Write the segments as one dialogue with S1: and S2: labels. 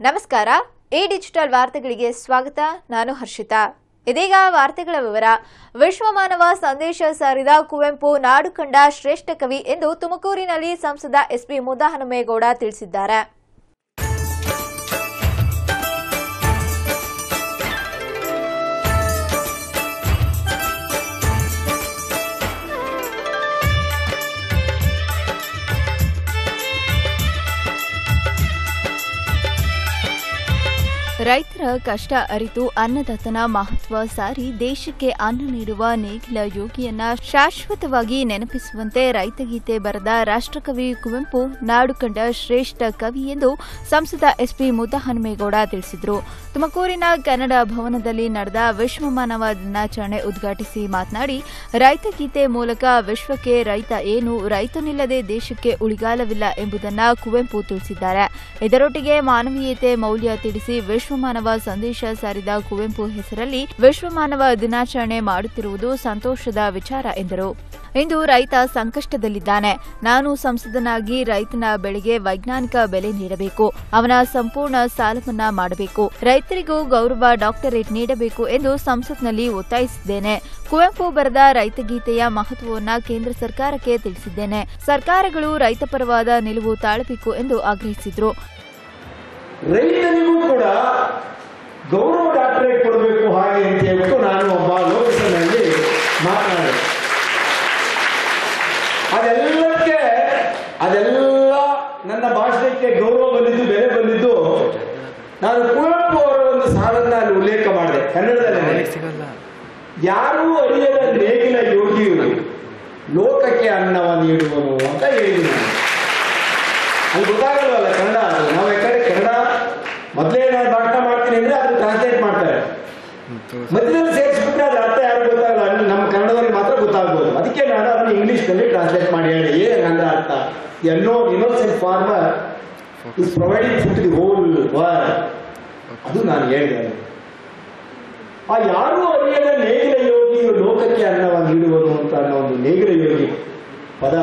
S1: ನಮಸ್ಕಾರ A digital ವಾರ್ತೆಗಳಿಗೆ ಸ್ವಾಗತ ನಾನು ಹರ್ಷಿತಾ ಇದೀಗ ವಾರ್ತೆಗಳ ವಿವರ ವಿಶ್ವಮಾನವ ಸಂದೇಶ ಸಾರಿದ ಕುವೆಂಪು ನಾಡು ಕಂಡ ಶ್ರೇಷ್ಠ ಕವಿ ಎಂದು ತುಮಕೂರಿನಲ್ಲಿ ಸಂಸದ ಎಸ್ಪಿ ಮುದ್ದಹನುಮೇಗೌಡ ತಿಳಿಸಿದ್ದಾರೆ ರೈತರ ಕಷ್ಟ ಅರಿತು ಅನ್ನದಾತನ ಮಹತ್ವ ಸಾರಿ ದೇಶಕ್ಕೆ ಅನ್ನ ನೀಡುವ ನೇಗಿಲ ಯೋಗಿಯನ್ನ ಶಾಶ್ವತವಾಗಿ ನೆನಪಿಸುವಂತೆ ರೈತಗೀತೆ ಬರೆದ ರಾಷ್ಟ್ರಕವಿ ಕುವೆಂಪು ನಾಡು ಕಂಡ ಶ್ರೇಷ್ಠ ಕವಿ ಎಂದು ಸಂಸದ ಎಸ್ಪಿ ಮುದ್ದಹನುಮೇಗೌಡ ತಿಳಿಸಿದರು ತುಮಕೂರಿನ ಕನ್ನಡ ಭವನದಲ್ಲಿ ನಡೆದ ವಿಶ್ವ ಮಾನವ ದಿನಾಚರಣೆ ಉದ್ಘಾಟಿಸಿ ಮಾತನಾಡಿ ರೈತಗೀತೆ ಮೂಲಕ ವಿಶ್ವಕ್ಕೆ ರೈತ ಏನು ರೈತನಿಲ್ಲದೆ ದೇಶಕ್ಕೆ ಉಳಿಗಾಲವಿಲ್ಲ ಎಂಬುದನ್ನ ಕುವೆಂಪು ತಿಳಿಸಿದ್ದಾರೆ ಇದರೊಟ್ಟಿಗೆ ಮಾನವೀಯತೆ ಮೌಲ್ಯ ತಿಳಿಸಿ ವಿಶ್ವಮಾನವ ಸಂದೇಶ ಸಾರಿದ ಕುವೆಂಪು ಹೆಸರಲ್ಲಿ ವಿಶ್ವಮಾನವ ದಿನಾಚರಣೆ ಮಾಡುತ್ತಿರುವುದು ಸಂತೋಷದ ವಿಚಾರ ಎಂದರು ಇಂದು ರೈತ ಸಂಕಷ್ಟದಲ್ಲಿದ್ದಾನೆ ನಾನು ಸಂಸದನಾಗಿ ರೈತನ ಬೆಳೆಗೆ ವೈಜ್ಞಾನಿಕ ಬೆಲೆ ನೀಡಬೇಕು ಅವನ ಸಂಪೂರ್ಣ ಸಾಲಮನ್ನಾ ಮಾಡಬೇಕು ರೈತರಿಗೂ ಗೌರವ ಡಾಕ್ಟರೇಟ್ ನೀಡಬೇಕು ಎಂದು ಸಂಸತ್ನಲ್ಲಿ ಒತ್ತಾಯಿಸಿದ್ದೇನೆ ಕುವೆಂಪು ಬರೆದ ರೈತಗೀತೆಯ ಮಹತ್ವವನ್ನು ಕೇಂದ್ರ ಸರ್ಕಾರಕ್ಕೆ ತಿಳಿಸಿದ್ದೇನೆ ಸರ್ಕಾರಗಳು ರೈತಪರವಾದ ನಿಲುವು ತಾಳಬೇಕು ಎಂದು ಆಗ್ರಹಿಸಿದರು
S2: ರೈತನಿಗೂ ಕೂಡ ಗೌರವ ಡಾಕ್ಟರೇಟ್ ಕೊಡಬೇಕು ಹಾಗೆ ಅಂತ ಹೇಳ್ಬಿಟ್ಟು ನಾನು ಒಬ್ಬ ಲೋಕಸಭೆಯಲ್ಲಿ ಮಾತನಾಡಿದೆ ಅದೆಲ್ಲಕ್ಕೆ ಅದೆಲ್ಲ ನನ್ನ ಭಾಷಣಕ್ಕೆ ಗೌರವ ಬಂದಿದ್ದು ಬೆಲೆ ಬಂದಿದ್ದು ನಾನು ಕುವೆಂಪು ಅವರ ಒಂದು ಸಾಲನ್ನ ಅಲ್ಲಿ ಉಲ್ಲೇಖ ಮಾಡಿದೆ ಕನ್ನಡದಲ್ಲಿ ಯಾರೂ ಅರಿಯದ ನೇಗಿಲ ಯೋಗಿಯು ಲೋಕಕ್ಕೆ ಅನ್ನವ ನೀಡುವನು ಅಂತ ಹೇಳಿದ್ದೀನಿ ನಾನು ಅದು ಗೊತ್ತಾಗಲ್ವಲ್ಲ ಕನ್ನಡ ಅದು ನಾವು ಯಾಕಂದ್ರೆ ಕನ್ನಡ ಮೊದಲೇ ನಾನು ಭಾಷಣ ಮಾಡ್ತೀನಿ ಅಂದ್ರೆ ಅದು ಟ್ರಾನ್ಸ್ಲೇಟ್ ಮಾಡ್ತಾರೆ ಮಧ್ಯದಲ್ಲಿ ಸೇರಿಸ್ಬಿಟ್ರೆ ಅದ್ರ ಅರ್ಥ ಯಾರು ಗೊತ್ತಾಗಲ್ಲ ಅಲ್ಲಿ ನಮ್ಮ ಕನ್ನಡದಲ್ಲಿ ಮಾತ್ರ ಗೊತ್ತಾಗ್ಬೋದು ಅದಕ್ಕೆ ನಾನು ಅದನ್ನು ಇಂಗ್ಲಿಷ್ ನಲ್ಲಿ ಟ್ರಾನ್ಸ್ಲೇಟ್ ಮಾಡಿ ಹೇಳಿ ಏನಂದ್ರೆ ಅರ್ಥ ಎಲ್ಲೋ innocent farmer is providing food the whole world ಅದು ನಾನು ಹೇಳಿದೆ ಅಲ್ಲಿ. ಆ ಯಾರೂ ಅರಿಯದ ನೇಗಿಲ ಯೋಗಿಯು ಲೋಕಕ್ಕೆ ಅನ್ನವ ನೀಡುವನು ಅಂತ ಅನ್ನೋ ಒಂದು ನೇಗಿಲ ಯೋಗಿ ಪದ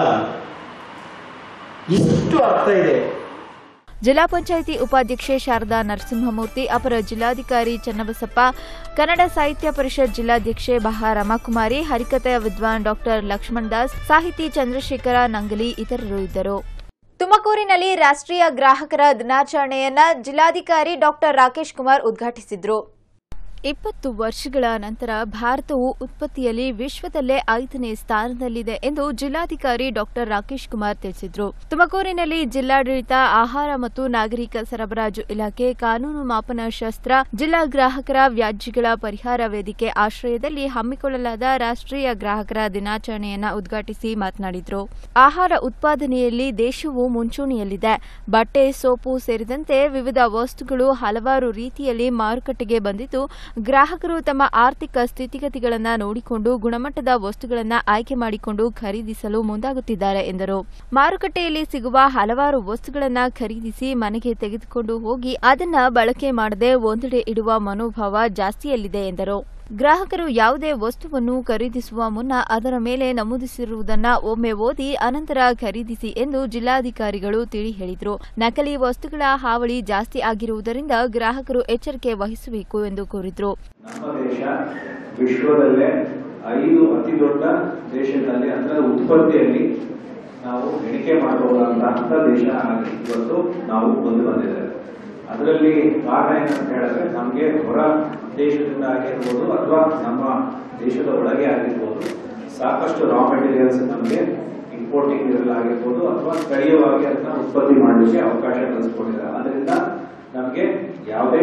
S2: ಇಷ್ಟು ಅರ್ಥ ಇದೆ
S1: ಜಿಲ್ಲಾ ಪಂಚಾಯಿತಿ ಉಪಾಧ್ಯಕ್ಷೆ ಶಾರದಾ ನರಸಿಂಹಮೂರ್ತಿ ಅಪರ ಜಿಲ್ಲಾಧಿಕಾರಿ ಚನ್ನಬಸಪ್ಪ ಕನ್ನಡ ಸಾಹಿತ್ಯ ಪರಿಷತ್ ಜಿಲ್ಲಾಧ್ಯಕ್ಷೆ ಬಹ ರಮಾಕುಮಾರಿ ಹರಿಕಥೆಯ ವಿದ್ವಾನ್ ಡಾಕ್ಟರ್ ಲಕ್ಷ್ಮಣ್ ದಾಸ್ ಸಾಹಿತಿ ಚಂದ್ರಶೇಖರ ನಂಗಲಿ ಇತರರು ಇದ್ದರು ತುಮಕೂರಿನಲ್ಲಿ ರಾಷ್ಟ್ರೀಯ ಗ್ರಾಹಕರ ದಿನಾಚರಣೆಯನ್ನ ಜಿಲ್ಲಾಧಿಕಾರಿ ಡಾಕ್ಟರ್ ರಾಕೇಶ್ ಕುಮಾರ್ ಉದ್ಘಾಟಿಸಿದ್ರು ಇಪ್ಪತ್ತು ವರ್ಷಗಳ ನಂತರ ಭಾರತವು ಉತ್ಪತ್ತಿಯಲ್ಲಿ ವಿಶ್ವದಲ್ಲೇ ಐದನೇ ಸ್ಥಾನದಲ್ಲಿದೆ ಎಂದು ಜಿಲ್ಲಾಧಿಕಾರಿ ಡಾಕ್ಟರ್ ರಾಕೇಶ್ ಕುಮಾರ್ ತಿಳಿಸಿದರು ತುಮಕೂರಿನಲ್ಲಿ ಜಿಲ್ಲಾಡಳಿತ ಆಹಾರ ಮತ್ತು ನಾಗರಿಕ ಸರಬರಾಜು ಇಲಾಖೆ ಕಾನೂನು ಮಾಪನ ಶಸ್ತ್ರ ಜಿಲ್ಲಾ ಗ್ರಾಹಕರ ವ್ಯಾಜ್ಯಗಳ ಪರಿಹಾರ ವೇದಿಕೆ ಆಶ್ರಯದಲ್ಲಿ ಹಮ್ಮಿಕೊಳ್ಳಲಾದ ರಾಷ್ಟ್ರೀಯ ಗ್ರಾಹಕರ ದಿನಾಚರಣೆಯನ್ನ ಉದ್ಘಾಟಿಸಿ ಮಾತನಾಡಿದರು ಆಹಾರ ಉತ್ಪಾದನೆಯಲ್ಲಿ ದೇಶವು ಮುಂಚೂಣಿಯಲ್ಲಿದೆ ಬಟ್ಟೆ ಸೋಪು ಸೇರಿದಂತೆ ವಿವಿಧ ವಸ್ತುಗಳು ಹಲವಾರು ರೀತಿಯಲ್ಲಿ ಮಾರುಕಟ್ಟೆಗೆ ಬಂದಿದ್ದು ಗ್ರಾಹಕರು ತಮ್ಮ ಆರ್ಥಿಕ ಸ್ಥಿತಿಗತಿಗಳನ್ನು ನೋಡಿಕೊಂಡು ಗುಣಮಟ್ಟದ ವಸ್ತುಗಳನ್ನು ಆಯ್ಕೆ ಮಾಡಿಕೊಂಡು ಖರೀದಿಸಲು ಮುಂದಾಗುತ್ತಿದ್ದಾರೆ ಎಂದರು ಮಾರುಕಟ್ಟೆಯಲ್ಲಿ ಸಿಗುವ ಹಲವಾರು ವಸ್ತುಗಳನ್ನು ಖರೀದಿಸಿ ಮನೆಗೆ ತೆಗೆದುಕೊಂಡು ಹೋಗಿ ಅದನ್ನ ಬಳಕೆ ಮಾಡದೆ ಒಂದೆಡೆ ಇಡುವ ಮನೋಭಾವ ಜಾಸ್ತಿಯಲ್ಲಿದೆ ಎಂದರು ಗ್ರಾಹಕರು ಯಾವುದೇ ವಸ್ತುವನ್ನು ಖರೀದಿಸುವ ಮುನ್ನ ಅದರ ಮೇಲೆ ನಮೂದಿಸಿರುವುದನ್ನ ಒಮ್ಮೆ ಓದಿ ಅನಂತರ ಖರೀದಿಸಿ ಎಂದು ಜಿಲ್ಲಾಧಿಕಾರಿಗಳು ತಿಳಿ ಹೇಳಿದರು ನಕಲಿ ವಸ್ತುಗಳ ಹಾವಳಿ ಜಾಸ್ತಿ ಆಗಿರುವುದರಿಂದ ಗ್ರಾಹಕರು ಎಚ್ಚರಿಕೆ ವಹಿಸಬೇಕು ಎಂದು ಕೋರಿದರು
S3: ನಮ್ಮ ದೇಶ ವಿಶ್ವದಲ್ಲೇ ಐದು ಅತಿ ದೊಡ್ಡ ದೇಶಗಳಲ್ಲಿ ಅಂದ್ರೆ ಉತ್ಪತ್ತಿಯಲ್ಲಿ ನಾವು ಎಣಿಕೆ ಮಾಡಬಹುದಾದಂತಹ ದೇಶ ಆಗಿ ಇವತ್ತು ನಾವು ಮುಂದೆ ಬಂದಿದ್ದೇವೆ ಅದರಲ್ಲಿ ಕಾರಣ ಏನಂತ ಹೇಳಿದ್ರೆ ನಮಗೆ ಹೊರ ದೇಶದಿಂದ ಆಗಿರ್ಬೋದು ಅಥವಾ ನಮ್ಮ ದೇಶದ ಒಳಗೆ ಆಗಿರ್ಬೋದು ಸಾಕಷ್ಟು ರಾ ಮೆಟೀರಿಯಲ್ಸ್ ನಮಗೆ ಇಂಪೋರ್ಟಿಂಗ್ ಆಗಿರ್ಬೋದು ಅಥವಾ ಸ್ಥಳೀಯವಾಗಿ ಅದನ್ನ ಉತ್ಪತ್ತಿ ಮಾಡಲಿಕ್ಕೆ ಅವಕಾಶ ಕಲ್ಪಿಸ್ಕೊಂಡಿದ್ದಾರೆ ಅದರಿಂದ ನಮಗೆ ಯಾವುದೇ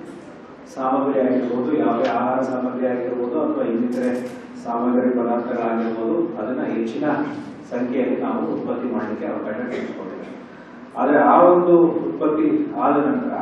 S3: ಸಾಮಗ್ರಿ ಆಗಿರ್ಬೋದು ಯಾವುದೇ ಆಹಾರ ಸಾಮಗ್ರಿ ಆಗಿರ್ಬೋದು ಅಥವಾ ಇನ್ನಿತರೆ ಸಾಮಗ್ರಿ ಪದಾರ್ಥಗಳಾಗಿರ್ಬೋದು ಅದನ್ನ ಹೆಚ್ಚಿನ ಸಂಖ್ಯೆಯಲ್ಲಿ ನಾವು ಉತ್ಪತ್ತಿ ಮಾಡಲಿಕ್ಕೆ ಅವಕಾಶ ಕಲ್ಪಿಸ್ಕೊಂಡಿದ್ದೇವೆ ಆದರೆ ಆ ಒಂದು ಉತ್ಪತ್ತಿ ಆದ ನಂತರ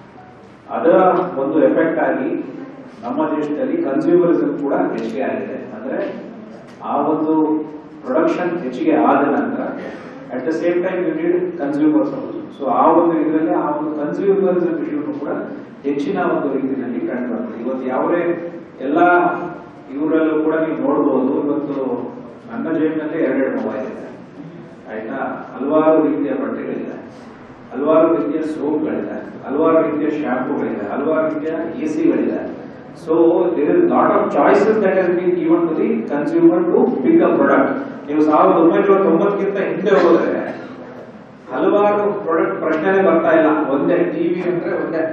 S3: ಅದರ ಒಂದು ಎಫೆಕ್ಟ್ ಆಗಿ ನಮ್ಮ ದೇಶದಲ್ಲಿ ಕನ್ಸ್ಯೂಮರಿಸಮ್ ಕೂಡ ಹೆಚ್ಚಿಗೆ ಆಗಿದೆ ಅಂದ್ರೆ ಆ ಒಂದು ಪ್ರೊಡಕ್ಷನ್ ಹೆಚ್ಚಿಗೆ ಆದ ನಂತರ at the same time you need consumers so ಆ ಒಂದು ಇದರಲ್ಲಿ ಆ ಒಂದು ಕನ್ಸ್ಯೂಮರಿಸಮ್ ವಿಷಯವನ್ನು ಕೂಡ ಹೆಚ್ಚಿನ ಒಂದು ರೀತಿಯಲ್ಲಿ ಕಂಡು ಬರ್ತದೆ ಇವತ್ತು ಯಾವುದೇ ಎಲ್ಲ ಇವರಲ್ಲೂ ಕೂಡ ನೀವು ನೋಡಬಹುದು ಇವತ್ತು ನನ್ನ ಜೇಬಿನಲ್ಲಿ ಎರಡೆರಡು ಮೊಬೈಲ್ ಇದೆ ಆಯ್ತಾ ಹಲವಾರು ರೀತಿಯ ಬಟ್ಟೆಗಳಿದೆ ಹಲವಾರು ರೀತಿಯ ಸೋಪ್ಗಳಿದೆ ಹಲವಾರು ರೀತಿಯ ಶಾಂಪೂಗಳಿದೆ ಹಲವಾರು ರೀತಿಯ ಎ ಸಿಗಳಿದೆ so there is lot of choices that has been given to the consumer to pick a product ನೀವು ಸಾವಿರದ ಒಂಬೈನೂರ ತೊಂಬತ್ತಕ್ಕಿಂತ ಹಿಂದೆ ಹೋದರೆ ಹಲವಾರು ಪ್ರಾಡಕ್ಟ್ ಪ್ರಶ್ನೆನೇ ಬರ್ತಾ ಇಲ್ಲ ಒಂದೇ ಟಿವಿ ಅಂದ್ರೆ ಒಂದೇ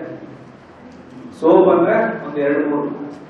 S3: ಸೋಪ್ ಅಂದ್ರೆ ಒಂದ್ ಎರಡು ಮೂರು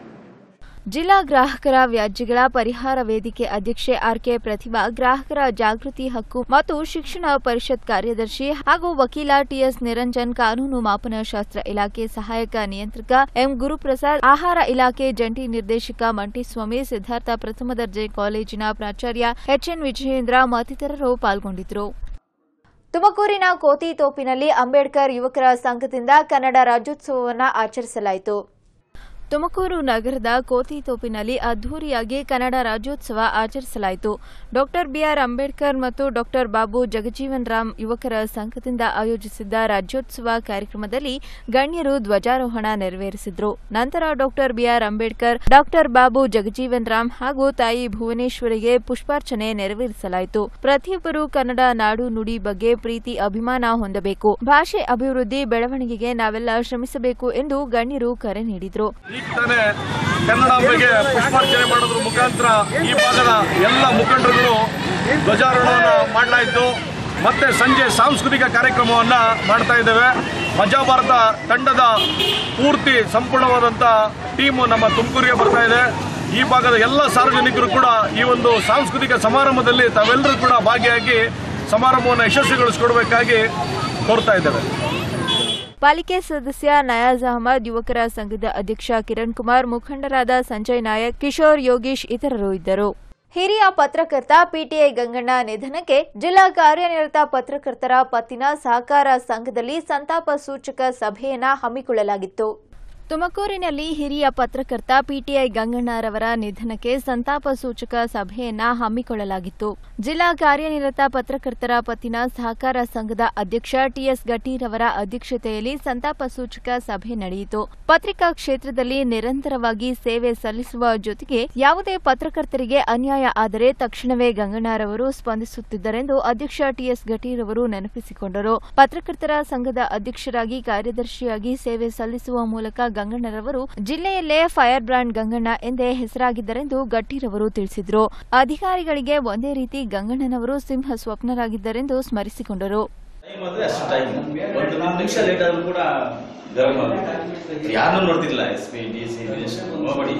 S1: ಜಿಲ್ಲಾ ಗ್ರಾಹಕರ ವ್ಯಾಜ್ಯಗಳ ಪರಿಹಾರ ವೇದಿಕೆ ಅಧ್ಯಕ್ಷೆ ಆರ್ಕೆ ಪ್ರತಿಭಾ ಗ್ರಾಹಕರ ಜಾಗೃತಿ ಹಕ್ಕು ಮತ್ತು ಶಿಕ್ಷಣ ಪರಿಷತ್ ಕಾರ್ಯದರ್ಶಿ ಹಾಗೂ ವಕೀಲ ಟಿಎಸ್ ನಿರಂಜನ್ ಕಾನೂನು ಮಾಪನಶಾಸ್ತ್ರ ಇಲಾಖೆ ಸಹಾಯಕ ನಿಯಂತ್ರಕ ಎಂ ಗುರುಪ್ರಸಾದ್ ಆಹಾರ ಇಲಾಖೆ ಜಂಟಿ ನಿರ್ದೇಶಕ ಮಂಟಿಸ್ವಾಮಿ ಸಿದ್ಧಾರ್ಥ ಪ್ರಥಮ ದರ್ಜೆ ಕಾಲೇಜಿನ ಪ್ರಾಚಾರ್ಯ ಎಚ್ಎನ್ ವಿಜಯೇಂದ್ರ ಮತ್ತಿತರರು ಪಾಲ್ಗೊಂಡಿದ್ದರು ತುಮಕೂರಿನ ಕೋತಿತೋಪಿನಲ್ಲಿ ಅಂಬೇಡ್ಕರ್ ಯುವಕರ ಸಂಘದಿಂದ ಕನ್ನಡ ರಾಜ್ಯೋತ್ಸವವನ್ನು ಆಚರಿಸಲಾಯಿತು ತುಮಕೂರು ನಗರದ ಕೋತಿತೋಪಿನಲ್ಲಿ ಅದ್ದೂರಿಯಾಗಿ ಕನ್ನಡ ರಾಜ್ಯೋತ್ಸವ ಆಚರಿಸಲಾಯಿತು ಡಾಕ್ಟರ್ ಬಿಆರ್ ಅಂಬೇಡ್ಕರ್ ಮತ್ತು ಡಾಕ್ಟರ್ ಬಾಬು ಜಗಜೀವನ್ ರಾಮ್ ಯುವಕರ ಸಂಘದಿಂದ ಆಯೋಜಿಸಿದ್ದ ರಾಜ್ಯೋತ್ಸವ ಕಾರ್ಯಕ್ರಮದಲ್ಲಿ ಗಣ್ಯರು ಧ್ವಜಾರೋಹಣ ನೆರವೇರಿಸಿದ್ರು ನಂತರ doctor BR Ambedkar doctor Babu Jagjivan Ram ಹಾಗೂ ತಾಯಿ ಭುವನೇಶ್ವರಿಗೆ ಪುಷ್ಪಾರ್ಚನೆ ನೆರವೇರಿಸಲಾಯಿತು ಪ್ರತಿಯೊಬ್ಬರು ಕನ್ನಡ ನಾಡು ನುಡಿ ಬಗ್ಗೆ ಪ್ರೀತಿ ಅಭಿಮಾನ ಹೊಂದಬೇಕು ಭಾಷೆ ಅಭಿವೃದ್ಧಿ ಬೆಳವಣಿಗೆಗೆ ನಾವೆಲ್ಲ ಶ್ರಮಿಸಬೇಕು ಎಂದು ಗಣ್ಯರು ಕರೆ ನೀಡಿದರು
S4: ಈಗ ತಾನೇ ಕನ್ನಡಾಂಬೆಗೆ ಪುಷ್ಪಾರ್ಚನೆ ಮಾಡೋದ್ರ ಮುಖಾಂತರ ಈ ಭಾಗದ ಎಲ್ಲ ಮುಖಂಡರುಗಳು ಧ್ವಜಾರೋಹಣ ಮಾಡಲಾಯಿತು ಮತ್ತೆ ಸಂಜೆ ಸಾಂಸ್ಕೃತಿಕ ಕಾರ್ಯಕ್ರಮವನ್ನ ಮಾಡ್ತಾ ಇದ್ದೇವೆ ಮಜಾ ಭಾರತ ತಂಡದ ಪೂರ್ತಿ ಸಂಪೂರ್ಣವಾದಂಥ ಟೀಮು ನಮ್ಮ ತುಮಕೂರಿಗೆ ಬರ್ತಾ ಇದೆ ಈ ಭಾಗದ ಎಲ್ಲ ಸಾರ್ವಜನಿಕರು ಕೂಡ ಈ ಒಂದು ಸಾಂಸ್ಕೃತಿಕ ಸಮಾರಂಭದಲ್ಲಿ ತಾವೆಲ್ಲರೂ ಕೂಡ ಭಾಗಿಯಾಗಿ ಸಮಾರಂಭವನ್ನು ಯಶಸ್ವಿಗೊಳಿಸಿಕೊಡ್ಬೇಕಾಗಿ ಕೋರ್ತಾ ಇದ್ದೇವೆ
S1: ಪಾಲಿಕೆ ಸದಸ್ಯ ನಯಾಜ್ ಅಹಮದ್ ಯುವಕರ ಸಂಘದ ಅಧ್ಯಕ್ಷ ಕಿರಣ್ ಕುಮಾರ್ ಮುಖಂಡರಾದ ಸಂಜಯ್ ನಾಯಕ್ ಕಿಶೋರ್ ಯೋಗೀಶ್ ಇತರರು ಇದ್ದರು ಹಿರಿಯ ಪತ್ರಕರ್ತ ಪಿಟಿಐ ಗಂಗಣ್ಣ ನಿಧನಕ್ಕೆ ಜಿಲ್ಲಾ ಕಾರ್ಯನಿರತ ಪತ್ರಕರ್ತರ ಪತ್ತಿನ ಸಹಕಾರ ಸಂಘದಲ್ಲಿ ಸಂತಾಪ ಸೂಚಕ ಸಭೆಯನ್ನ ಹಮ್ಮಿಕೊಳ್ಳಲಾಗಿತ್ತು ತುಮಕೂರಿನಲ್ಲಿ ಹಿರಿಯ ಪತ್ರಕರ್ತ ಪಿಟಿಐ ಗಂಗಣ್ಣರವರ ನಿಧನಕ್ಕೆ ಸಂತಾಪ ಸೂಚಕ ಸಭೆಯನ್ನ ಹಮ್ಮಿಕೊಳ್ಳಲಾಗಿತ್ತು ಜಿಲ್ಲಾ ಕಾರ್ಯನಿರತ ಪತ್ರಕರ್ತರ ಪತ್ತಿನ ಸಹಕಾರ ಸಂಘದ ಅಧ್ಯಕ್ಷ ಟಿಎಸ್ ಗಟ್ಟಿರವರ ಅಧ್ಯಕ್ಷತೆಯಲ್ಲಿ ಸಂತಾಪ ಸೂಚಕ ಸಭೆ ನಡೆಯಿತು ಪತ್ರಿಕಾ ಕ್ಷೇತ್ರದಲ್ಲಿ ನಿರಂತರವಾಗಿ ಸೇವೆ ಸಲ್ಲಿಸುವ ಜೊತೆಗೆ ಯಾವುದೇ ಪತ್ರಕರ್ತರಿಗೆ ಅನ್ಯಾಯ ಆದರೆ ತಕ್ಷಣವೇ ಗಂಗಣ್ಣರವರು ಸ್ಪಂದಿಸುತ್ತಿದ್ದರೆಂದು ಅಧ್ಯಕ್ಷ ಟಿಎಸ್ ಗಟ್ಟಿರವರು ನೆನಪಿಸಿಕೊಂಡರು ಪತ್ರಕರ್ತರ ಸಂಘದ ಅಧ್ಯಕ್ಷರಾಗಿ ಕಾರ್ಯದರ್ಶಿಯಾಗಿ ಸೇವೆ ಸಲ್ಲಿಸುವ ಮೂಲಕ ಗಂಗಣ್ಣರವರು ಜಿಲ್ಲೆಯಲ್ಲೇ ಫೈರ್ ಬ್ರಾಂಡ್ ಗಂಗಣ್ಣ ಎಂದೇ ಹೆಸರಾಗಿದ್ದರೆಂದು ಗಟ್ಟಿರವರು ತಿಳಿಸಿದರು ಅಧಿಕಾರಿಗಳಿಗೆ ಒಂದೇ ರೀತಿ ಗಂಗಣ್ಣನವರು ಸಿಂಹ ಸ್ವಪ್ನರಾಗಿದ್ದರೆಂದು ಸ್ಮರಿಸಿಕೊಂಡರು
S5: ಟೈಮ್ ಅಂದ್ರೆ ಅಷ್ಟು ಟೈಮ್ ಒಂದು ನಿಮಿಷ ಲೇಟ್ ಆದ್ರೂ ಕೂಡ ಗರಂ ಆಗುತ್ತೆ ಯಾರನ್ನೂ ನೋಡ್ತಿಲ್ಲ S P D C nobody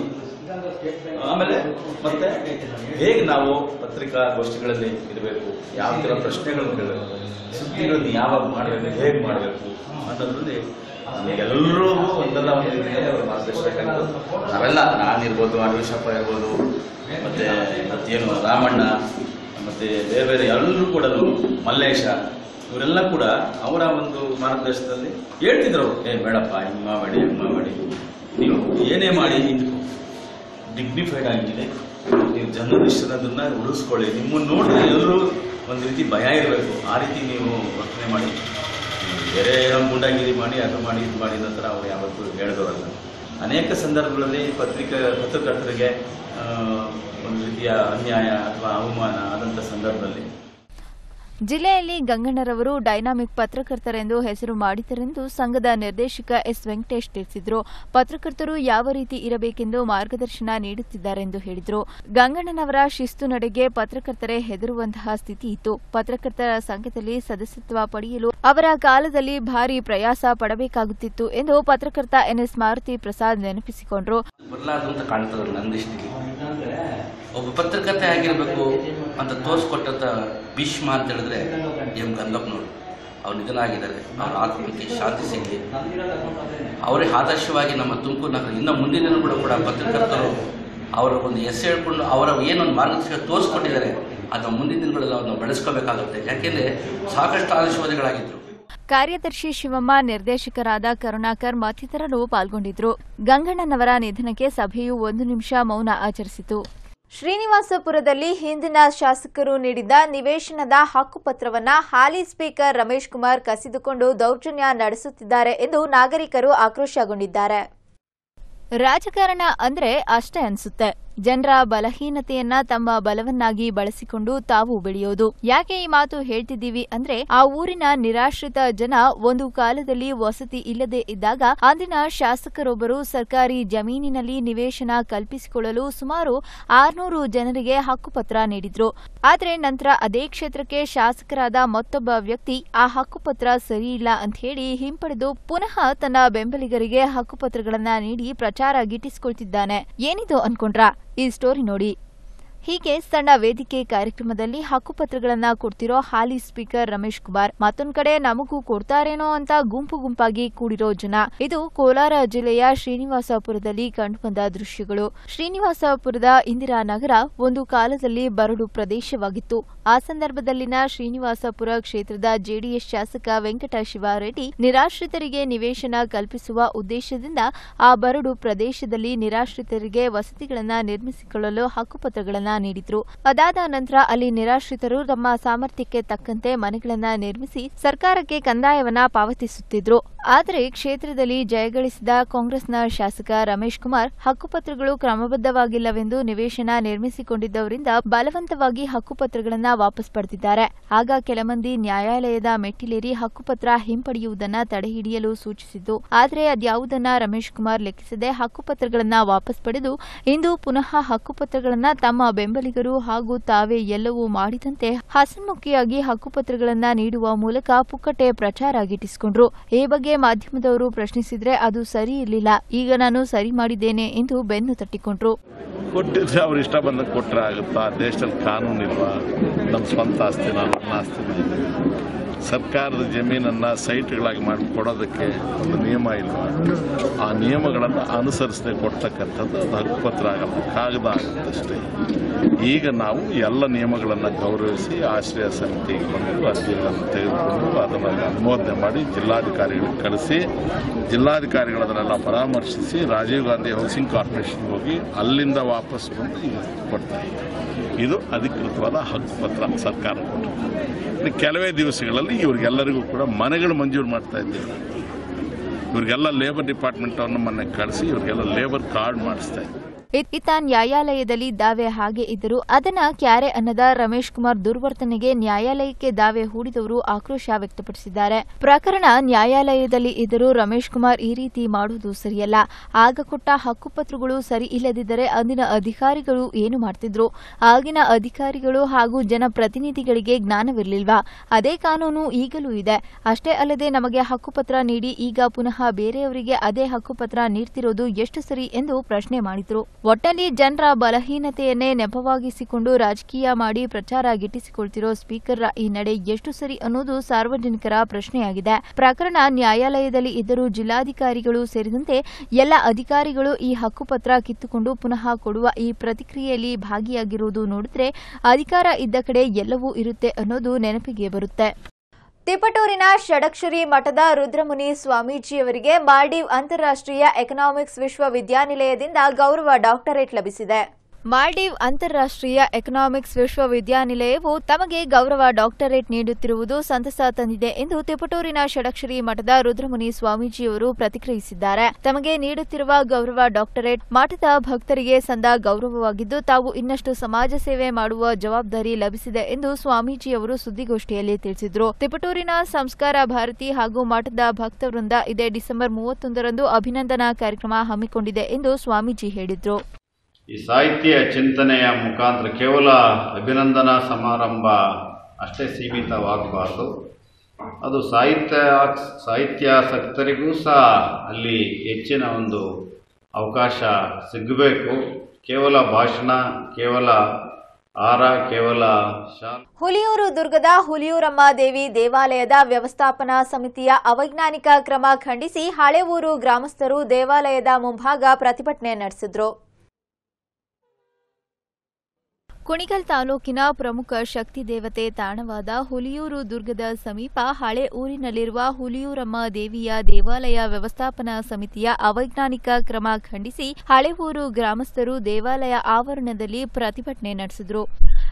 S5: ಆಮೇಲೆ ಮತ್ತೆ ಹೇಗೆ ನಾವು ಪತ್ರಿಕಾಗೋಷ್ಠಿಗಳಲ್ಲಿ ಇರಬೇಕು ಯಾವ ಥರ ಪ್ರಶ್ನೆಗಳನ್ನು ಕೇಳಬೇಕು ಸುದ್ದಿಗಳನ್ನು ಯಾವಾಗ ಮಾಡಬೇಕು ಹೇಗೆ ಮಾಡಬೇಕು ಅನ್ನೋದ್ರಲ್ಲಿ ಎಲ್ಲರೂ ಒಂದಲ್ಲ ಒಂದು ರೀತಿಯಲ್ಲಿ ಅವರು ಮಾರ್ಗದರ್ಶನ ನಾವೆಲ್ಲ ನಾನಿರ್ಬೋದು ಅನ್ವೇಷಪ್ಪ ಇರ್ಬೋದು ಮತ್ತೆ ಮತ್ತೇನು ರಾಮಣ್ಣ ಮತ್ತೆ ಬೇರೆ ಬೇರೆ ಎಲ್ಲರೂ ಕೂಡ ಮಲ್ಲೇಶ ಇವರೆಲ್ಲ ಕೂಡ ಅವರ ಒಂದು ಮಾರ್ಗದರ್ಶನದಲ್ಲಿ ಹೇಳ್ತಿದ್ರು ಅವ್ರು, ಏ ಬೇಡಪ್ಪ ಹಿಂಗ್ ಮಾಡಬೇಡಿ ಹಿಂಗ್ ಮಾಡಬೇಡಿ ನೀವು ಏನೇ ಮಾಡಿ ಡಿಗ್ನಿಫೈಡ್ ಆಗಿದೆ ನೀವು ಜರ್ನಲಿಸ್ಟರನ್ನ ಉಳಿಸ್ಕೊಳ್ಳಿ ನಿಮ್ಮನ್ನು ನೋಡಿದ್ರೆ ಎಲ್ಲರೂ ಒಂದು ರೀತಿ ಭಯ ಇರಬೇಕು ಆ ರೀತಿ ನೀವು ವರ್ತನೆ ಮಾಡಿ ನೀವು ಬೇರೆ ಏನೋ ಗುಂಡಾಗಿರಿ ಮಾಡಿ ಅದು ಮಾಡಿ ಇದು ಮಾಡಿ ನಂತರ ಅವ್ರು ಯಾವತ್ತೂ ಹೇಳಿದವರಲ್ಲ ಅನೇಕ ಸಂದರ್ಭಗಳಲ್ಲಿ ಪತ್ರಿಕೆ ಪತ್ರಕರ್ತರಿಗೆ ಆ, ಒಂದು ರೀತಿಯ ಅನ್ಯಾಯ ಅಥವಾ ಅವಮಾನ ಆದಂಥ ಸಂದರ್ಭದಲ್ಲಿ
S1: ಜಿಲ್ಲೆಯಲ್ಲಿ ಗಂಗಣ್ಣರವರು ಡೈನಾಮಿಕ್ ಪತ್ರಕರ್ತರೆಂದು ಹೆಸರು ಮಾಡಿದರೆಂದು ಸಂಘದ ನಿರ್ದೇಶಕ ಎಸ್ ವೆಂಕಟೇಶ್ ತಿಳಿಸಿದರು ಪತ್ರಕರ್ತರು ಯಾವ ರೀತಿ ಇರಬೇಕೆಂದು ಮಾರ್ಗದರ್ಶನ ನೀಡುತ್ತಿದ್ದಾರೆಂದು ಹೇಳಿದರು ಗಂಗಣ್ಣನವರ ಶಿಸ್ತು ನಡೆಗೆ ಪತ್ರಕರ್ತರೇ ಹೆದರುವಂತಹ ಸ್ಥಿತಿ ಇತ್ತು ಪತ್ರಕರ್ತರ ಸಂಘದಲ್ಲಿ ಸದಸ್ಯತ್ವ ಪಡೆಯಲು ಅವರ ಕಾಲದಲ್ಲಿ ಭಾರಿ ಪ್ರಯಾಸ ಪಡಬೇಕಾಗುತ್ತಿತ್ತು ಎಂದು ಪತ್ರಕರ್ತ ಎನ್ಎಸ್ ಮಾರುತಿ ಪ್ರಸಾದ್ ನೆನಪಿಸಿಕೊಂಡರು
S6: ಬರಲಾರ್ದು ಅಂತ ಕಾಣ್ತದೆ ನನ್ನ ದೃಷ್ಟಿಗೆ ಒಬ್ಬ ಪತ್ರಕರ್ತೆ ಆಗಿರಬೇಕು ಅಂತ ತೋರಿಸ್ಕೊಟ್ಟಂತ ಭೀಷ್ಮ ಅಂತ ಹೇಳಿದ್ರೆ ಎಂ ಗಂಗಪ್ಪನವರು ಅವ್ರು ನಿಧನ ಆಗಿದ್ದಾರೆ ಅವ್ರ ಆತ್ಮಕ್ಕೆ ಶಾಂತಿ ಸಿಗಲಿ ಅವರೇ ಆದರ್ಶವಾಗಿ ನಮ್ಮ ತುಮಕೂರು ನಗರ ಇನ್ನು ಮುಂದಿನ ದಿನಗಳು ಕೂಡ ಪತ್ರಕರ್ತರು ಅವರ ಒಂದು ಹೆಸರು ಹೇಳ್ಕೊಂಡು ಅವರ ಏನೊಂದು ಮಾರ್ಗದರ್ಶನ ತೋರಿಸ್ಕೊಟ್ಟಿದ್ದಾರೆ ಅದನ್ನ ಮುಂದಿನ ದಿನಗಳಲ್ಲಿ ಅವ್ರನ್ನ ಬೆಳೆಸ್ಕೋಬೇಕಾಗುತ್ತೆ ಯಾಕೆಂದ್ರೆ ಸಾಕಷ್ಟು ಆದರ್ಶವಾದಿಗಳಾಗಿದ್ರು
S1: ಕಾರ್ಯದರ್ಶಿ ಶಿವಮ್ಮ ನಿರ್ದೇಶಕರಾದ ಕರುಣಾಕರ್ ಮತ್ತಿತರರು ಪಾಲ್ಗೊಂಡಿದ್ರು ಗಂಗಣ್ಣನವರ ನಿಧನಕ್ಕೆ ಸಭೆಯು ಒಂದು ನಿಮಿಷ ಮೌನ ಆಚರಿಸಿತು ಶ್ರೀನಿವಾಸಪುರದಲ್ಲಿ ಹಿಂದಿನ ಶಾಸಕರು ನೀಡಿದ್ದ ನಿವೇಶನದ ಹಕ್ಕುಪತ್ರವನ್ನ ಹಾಲಿ ಸ್ಪೀಕರ್ ರಮೇಶ್ ಕುಮಾರ್ ಕಸಿದುಕೊಂಡು ದೌರ್ಜನ್ಯ ನಡೆಸುತ್ತಿದ್ದಾರೆ ಎಂದು ನಾಗರಿಕರು ಆಕ್ರೋಶಗೊಂಡಿದ್ದಾರೆ ರಾಜಕಾರಣ ಅಂದ್ರೆ ಅಷ್ಟೇ ಅನ್ಸುತ್ತೆ ಜನರ ಬಲಹೀನತೆಯನ್ನ ತಮ್ಮ ಬಲವನ್ನಾಗಿ ಬಳಸಿಕೊಂಡು ತಾವು ಬೆಳೆಯೋದು ಯಾಕೆ ಈ ಮಾತು ಹೇಳ್ತಿದ್ದೀವಿ ಅಂದ್ರೆ ಆ ಊರಿನ ನಿರಾಶ್ರಿತ ಜನ ಒಂದು ಕಾಲದಲ್ಲಿ ವಸತಿ ಇಲ್ಲದೆ ಇದ್ದಾಗ ಅಂದಿನ ಶಾಸಕರೊಬ್ಬರು ಸರ್ಕಾರಿ ಜಮೀನಿನಲ್ಲಿ ನಿವೇಶನ ಕಲ್ಪಿಸಿಕೊಳ್ಳಲು ಸುಮಾರು ಆರ್ನೂರು ಜನರಿಗೆ ಹಕ್ಕುಪತ್ರ ನೀಡಿದ್ರು ಆದ್ರೆ ನಂತರ ಅದೇ ಕ್ಷೇತ್ರಕ್ಕೆ ಶಾಸಕರಾದ ಮತ್ತೊಬ್ಬ ವ್ಯಕ್ತಿ ಆ ಹಕ್ಕುಪತ್ರ ಸರಿಯಿಲ್ಲ ಅಂತ ಹೇಳಿ ಹಿಂಪಡೆದು ಪುನಃ ತನ್ನ ಬೆಂಬಲಿಗರಿಗೆ ಹಕ್ಕುಪತ್ರಗಳನ್ನ ನೀಡಿ ಪ್ರಚಾರ ಗಿಟ್ಟಿಸಿಕೊಳ್ತಿದ್ದಾನೆ ಏನಿದು ಅನ್ಕೊಂಡ್ರಾ ಈ ಸ್ಟೋರಿ ನೋಡಿ ಹೀಗೆ ಸಣ್ಣ ವೇದಿಕೆ ಕಾರ್ಯಕ್ರಮದಲ್ಲಿ ಹಕ್ಕುಪತ್ರಗಳನ್ನ ಕೊಡ್ತಿರೋ ಹಾಲಿ ಸ್ಪೀಕರ್ ರಮೇಶ್ ಕುಮಾರ್ ಮತ್ತೊಂದ್ ಕಡೆ ನಮಗೂ ಕೊಡ್ತಾರೇನೋ ಅಂತ ಗುಂಪು ಗುಂಪಾಗಿ ಕೂಡಿರೋ ಜನ ಇದು ಕೋಲಾರ ಜಿಲ್ಲೆಯ ಶ್ರೀನಿವಾಸಪುರದಲ್ಲಿ ಕಂಡುಬಂದ ದೃಶ್ಯಗಳು ಶ್ರೀನಿವಾಸಪುರದ ಇಂದಿರಾನಗರ ಒಂದು ಕಾಲದಲ್ಲಿ ಬರಡು ಪ್ರದೇಶವಾಗಿತ್ತು ಆ ಸಂದರ್ಭದಲ್ಲಿನ ಶ್ರೀನಿವಾಸಪುರ ಕ್ಷೇತ್ರದ ಜೆಡಿಎಸ್ ಶಾಸಕ ವೆಂಕಟ ಶಿವಾರೆಡ್ಡಿ ನಿರಾಶ್ರಿತರಿಗೆ ನಿವೇಶನ ಕಲ್ಪಿಸುವ ಉದ್ದೇಶದಿಂದ ಆ ಬರಡು ಪ್ರದೇಶದಲ್ಲಿ ನಿರಾಶ್ರಿತರಿಗೆ ವಸತಿಗಳನ್ನ ನಿರ್ಮಿಸಿಕೊಳ್ಳಲು ಹಕ್ಕುಪತ್ರಗಳನ್ನ ನೀಡಿದ್ರು ಅದಾದ ನಂತರ ಅಲ್ಲಿ ನಿರಾಶ್ರಿತರು ತಮ್ಮ ಸಾಮರ್ಥ್ಯಕ್ಕೆ ತಕ್ಕಂತೆ ಮನೆಗಳನ್ನ ನಿರ್ಮಿಸಿ ಸರ್ಕಾರಕ್ಕೆ ಕಂದಾಯವನ್ನ ಪಾವತಿಸುತ್ತಿದ್ರು ಆದರೆ ಕ್ಷೇತ್ರದಲ್ಲಿ ಜಯಗಳಿಸಿದ ಕಾಂಗ್ರೆಸ್ನ ಶಾಸಕ ರಮೇಶ್ ಕುಮಾರ್ ಹಕ್ಕುಪತ್ರಗಳು ಕ್ರಮಬದ್ಧವಾಗಿಲ್ಲವೆಂದು ನಿವೇಶನ ನಿರ್ಮಿಸಿಕೊಂಡಿದ್ದವರಿಂದ ಬಲವಂತವಾಗಿ ಹಕ್ಕುಪತ್ರಗಳನ್ನ ವಾಪಸ್ ಪಡೆದಿದ್ದಾರೆ ಆಗ ಕೆಲ ಮಂದಿ ನ್ಯಾಯಾಲಯದ ಮೆಟ್ಟಿಲೇರಿ ಹಕ್ಕುಪತ್ರ ಹಿಂಪಡೆಯುವುದನ್ನ ತಡೆಹಿಡಿಯಲು ಸೂಚಿಸಿದ್ದು ಆದರೆ ಅದ್ಯಾವುದನ್ನ ರಮೇಶ್ ಕುಮಾರ್ ಲೆಕ್ಕಿಸದೆ ಹಕ್ಕುಪತ್ರಗಳನ್ನ ವಾಪಸ್ ಪಡೆದು ಇಂದು ಪುನಃ ಹಕ್ಕುಪತ್ರಗಳನ್ನ ತಮ್ಮ ಬೆಂಬಲಿಗರು ಹಾಗೂ ತಾವೇ ಎಲ್ಲವೂ ಮಾಡಿದಂತೆ ಹಸನ್ಮುಖಿಯಾಗಿ ಹಕ್ಕುಪತ್ರಗಳನ್ನ ನೀಡುವ ಮೂಲಕ ಪುಕ್ಕಟೆ ಪ್ರಚಾರ ಗಿಟ್ಟಿಸಿಕೊಂಡ್ರು ಈ ಬಗ್ಗೆ ಮಾಧ್ಯಮದವರು ಪ್ರಶ್ನಿಸಿದ್ರೆ ಅದು ಸರಿ ಇರಲಿಲ್ಲ ಈಗ ನಾನು ಸರಿ ಮಾಡಿದ್ದೇನೆ ಎಂದು ಬೆನ್ನು ತಟ್ಟಿಕೊಂಡ್ರು
S7: ಕೊಟ್ಟಿದ್ರೆ ಅವ್ರು ಇಷ್ಟ ಬಂದಾಗ ಕೊಟ್ಟರೆ ಆಗುತ್ತಾ ದೇಶದಲ್ಲಿ ಕಾನೂನು ಇಲ್ವಾ ನಮ್ಮ ಸ್ವಂತ ಆಸ್ತಿ ನನ್ನ ಆಸ್ತಿನ ಸರ್ಕಾರದ ಜಮೀನನ್ನು ಸೈಟ್ಗಳಾಗಿ ಮಾಡಿ ಕೊಡೋದಕ್ಕೆ ಒಂದು ನಿಯಮ ಇಲ್ವಾ ಆ ನಿಯಮಗಳನ್ನು ಅನುಸರಿಸದೆ ಕೊಡ್ತಕ್ಕಂಥದ್ದು ಅದು ಹಕ್ಕುಪತ್ರ ಆಗಲ್ಲ ಕಾಗದ ಆಗುತ್ತಷ್ಟೇ ಈಗ ನಾವು ಎಲ್ಲ ನಿಯಮಗಳನ್ನು ಗೌರವಿಸಿ ಆಶ್ರಯ ಸಮಿತಿಗೆ ಬಂದು ಅರ್ಜಿಗಳನ್ನು ತೆಗೆದುಕೊಂಡು ಅದನ್ನು ಅನುಮೋದನೆ ಮಾಡಿ ಜಿಲ್ಲಾಧಿಕಾರಿಗಳಿಗೆ ಕಳಿಸಿ ಜಿಲ್ಲಾಧಿಕಾರಿಗಳು ಅದನ್ನೆಲ್ಲ ಪರಾಮರ್ಶಿಸಿ ರಾಜೀವ್ ಗಾಂಧಿ ಹೌಸಿಂಗ್ ಕಾರ್ಪೊರೇಷನ್ಗೆ ಹೋಗಿ ಅಲ್ಲಿಂದ ವಾಪಸ್ ಬಂದು ಈಗ ಕೊಡ್ತಾ ಇದ್ದಾರೆ ಇದು ಅಧಿಕೃತವಾದ ಹಕ್ಕುಪತ್ರ ಸರ್ಕಾರ ಕೊಟ್ಟರು ಇನ್ನು ಕೆಲವೇ ದಿವಸಗಳಲ್ಲಿ ಇವ್ರಿಗೆಲ್ಲರಿಗೂ ಕೂಡ ಮನೆಗಳು ಮಂಜೂರು ಮಾಡ್ತಾ ಇದ್ದೀವಿ ಇವ್ರಿಗೆಲ್ಲ ಲೇಬರ್ ಡಿಪಾರ್ಟ್ಮೆಂಟನ್ನು ಮೊನ್ನೆ ಕಳಿಸಿ ಇವ್ರಿಗೆಲ್ಲ ಲೇಬರ್ ಕಾರ್ಡ್ ಮಾಡಿಸ್ತಾ ಇದ್ದೀವಿ
S1: ಇತ್- ಇತ್ತ ನ್ಯಾಯಾಲಯದಲ್ಲಿ ದಾವೆ ಹಾಗೆ ಇದ್ದರೂ ಅದನ್ನ ಕ್ಯಾರೆ ಅನ್ನದ ರಮೇಶ್ ಕುಮಾರ್ ದುರ್ವರ್ತನೆಗೆ ನ್ಯಾಯಾಲಯಕ್ಕೆ ದಾವೆ ಹೂಡಿದವರು ಆಕ್ರೋಶ ವ್ಯಕ್ತಪಡಿಸಿದ್ದಾರೆ ಪ್ರಕರಣ ನ್ಯಾಯಾಲಯದಲ್ಲಿ ಇದ್ದರೂ ರಮೇಶ್ ಕುಮಾರ್ ಈ ರೀತಿ ಮಾಡುವುದು ಸರಿಯಲ್ಲ ಆಗ ಕೊಟ್ಟ ಹಕ್ಕುಪತ್ರಗಳು ಸರಿ ಇಲ್ಲದಿದ್ದರೆ ಅಂದಿನ ಅಧಿಕಾರಿಗಳು ಏನು ಮಾಡ್ತಿದ್ರು ಆಗಿನ ಅಧಿಕಾರಿಗಳು ಹಾಗೂ ಜನಪ್ರತಿನಿಧಿಗಳಿಗೆ ಜ್ಞಾನವಿರಲಿಲ್ವಾ ಅದೇ ಕಾನೂನು ಈಗಲೂ ಇದೆ ಅಷ್ಟೇ ಅಲ್ಲದೆ ನಮಗೆ ಹಕ್ಕುಪತ್ರ ನೀಡಿ ಈಗ ಪುನಃ ಬೇರೆಯವರಿಗೆ ಅದೇ ಹಕ್ಕುಪತ್ರ ನೀಡ್ತಿರೋದು ಎಷ್ಟು ಸರಿ ಎಂದು ಪ್ರಶ್ನೆ ಮಾಡಿದ್ರು ಒಟ್ಟಲ್ಲಿ ಜನರ ಬಲಹೀನತೆಯನ್ನೇ ನೆಪವಾಗಿಸಿಕೊಂಡು ರಾಜಕೀಯ ಮಾಡಿ ಪ್ರಚಾರ ಗಿಟ್ಟಿಸಿಕೊಳ್ತಿರೋ ಸ್ಪೀಕರ್ ಈ ನಡೆ ಎಷ್ಟು ಸರಿ ಅನ್ನೋದು ಸಾರ್ವಜನಿಕರ ಪ್ರಶ್ನೆಯಾಗಿದೆ ಪ್ರಕರಣ ನ್ಯಾಯಾಲಯದಲ್ಲಿ ಇದ್ದರೂ ಜಿಲ್ಲಾಧಿಕಾರಿಗಳು ಸೇರಿದಂತೆ ಎಲ್ಲ ಅಧಿಕಾರಿಗಳು ಈ ಹಕ್ಕುಪತ್ರ ಕಿತ್ತುಕೊಂಡು ಪುನಃ ಕೊಡುವ ಈ ಪ್ರತಿಕ್ರಿಯೆಯಲ್ಲಿ ಭಾಗಿಯಾಗಿರುವುದು ನೋಡಿದ್ರೆ ಅಧಿಕಾರ ಇದ್ದ ಕಡೆ ಎಲ್ಲವೂ ಇರುತ್ತೆ ಅನ್ನೋದು ನೆನಪಿಗೆ ಬರುತ್ತೆ ತಿಪಟೂರಿನ ಷಡಕ್ಷರಿ ಮಠದ ರುದ್ರಮುನಿ ಸ್ವಾಮೀಜಿಯವರಿಗೆ ಮಾಲ್ಡೀವ್ ಅಂತಾರಾಷ್ಟ್ರೀಯ ಎಕನಾಮಿಕ್ಸ್ ವಿಶ್ವವಿದ್ಯಾನಿಲಯದಿಂದ ಗೌರವ ಡಾಕ್ಟರೇಟ್ ಲಭಿಸಿದೆ ಮಾಲ್ಡೀವ್ ಅಂತಾರಾಷ್ಟ್ರೀಯ ಎಕನಾಮಿಕ್ಸ್ ವಿಶ್ವವಿದ್ಯಾನಿಲಯವು ತಮಗೆ ಗೌರವ ಡಾಕ್ಟರೇಟ್ ನೀಡುತ್ತಿರುವುದು ಸಂತಸ ತಂದಿದೆ ಎಂದು ತಿಪಟೂರಿನ ಷಡಕ್ಷರಿ ಮಠದ ರುದ್ರಮುನಿ ಸ್ವಾಮೀಜಿಯವರು ಪ್ರತಿಕ್ರಿಯಿಸಿದ್ದಾರೆ ತಮಗೆ ನೀಡುತ್ತಿರುವ ಗೌರವ ಡಾಕ್ಟರೇಟ್ ಮಠದ ಭಕ್ತರಿಗೆ ಸಂದ ಗೌರವವಾಗಿದ್ದು ತಾವು ಇನ್ನಷ್ಟು ಸಮಾಜ ಸೇವೆ ಮಾಡುವ ಜವಾಬ್ದಾರಿ ಲಭಿಸಿದೆ ಎಂದು ಸ್ವಾಮೀಜಿಯವರು ಸುದ್ದಿಗೋಷ್ಠಿಯಲ್ಲಿ ತಿಳಿಸಿದರು ತಿಪಟೂರಿನ ಸಂಸ್ಕಾರ ಭಾರತಿ ಹಾಗೂ ಮಠದ ಭಕ್ತವೃಂದ ಇದೇ ಡಿಸೆಂಬರ್ ಮೂವತ್ತೊಂದರಂದು ಅಭಿನಂದನಾ ಕಾರ್ಯಕ್ರಮ ಹಮ್ಮಿಕೊಂಡಿದೆ ಎಂದು ಸ್ವಾಮೀಜಿ ಹೇಳಿದರು
S8: ಈ ಸಾಹಿತ್ಯ ಚಿಂತನೆಯ ಮುಖಾಂತರ ಕೇವಲ ಅಭಿನಂದನಾ ಸಮಾರಂಭ ಅಷ್ಟೇ ಸೀಮಿತವಾಗಬಾರ್ದು ಅದು ಸಾಹಿತ್ಯ ಸಾಹಿತ್ಯಾಸಕ್ತರಿಗೂ ಸಹ ಅಲ್ಲಿ ಹೆಚ್ಚಿನ ಒಂದು ಅವಕಾಶ ಸಿಗಬೇಕು ಕೇವಲ ಭಾಷಣ ಕೇವಲ ಆರ ಕೇವಲ ಶಾಲೆ
S1: ಹುಲಿಯೂರು ದುರ್ಗದ ಹುಲಿಯೂರಮ್ಮ ದೇವಿ ದೇವಾಲಯದ ವ್ಯವಸ್ಥಾಪನಾ ಸಮಿತಿಯ ಅವೈಜ್ಞಾನಿಕ ಕ್ರಮ ಖಂಡಿಸಿ ಹಳೆ ಊರು ಗ್ರಾಮಸ್ಥರು ದೇವಾಲಯದ ಮುಂಭಾಗ ಪ್ರತಿಭಟನೆ ನಡೆಸಿದ್ರು ಕುಣಿಗಲ್ ತಾಲೂಕಿನ ಪ್ರಮುಖ ಶಕ್ತಿ ದೇವತೆ ತಾಣವಾದ ಹುಲಿಯೂರು ದುರ್ಗದ ಸಮೀಪ ಹಳೆ ಊರಿನಲ್ಲಿರುವ ಹುಲಿಯೂರಮ್ಮ ದೇವಿಯ ದೇವಾಲಯ ವ್ಯವಸ್ಥಾಪನಾ ಸಮಿತಿಯ ಅವೈಜ್ಞಾನಿಕ ಕ್ರಮ ಖಂಡಿಸಿ ಹಳೆ ಊರು ಗ್ರಾಮಸ್ಥರು ದೇವಾಲಯ ಆವರಣದಲ್ಲಿ ಪ್ರತಿಭಟನೆ ನಡೆಸಿದರು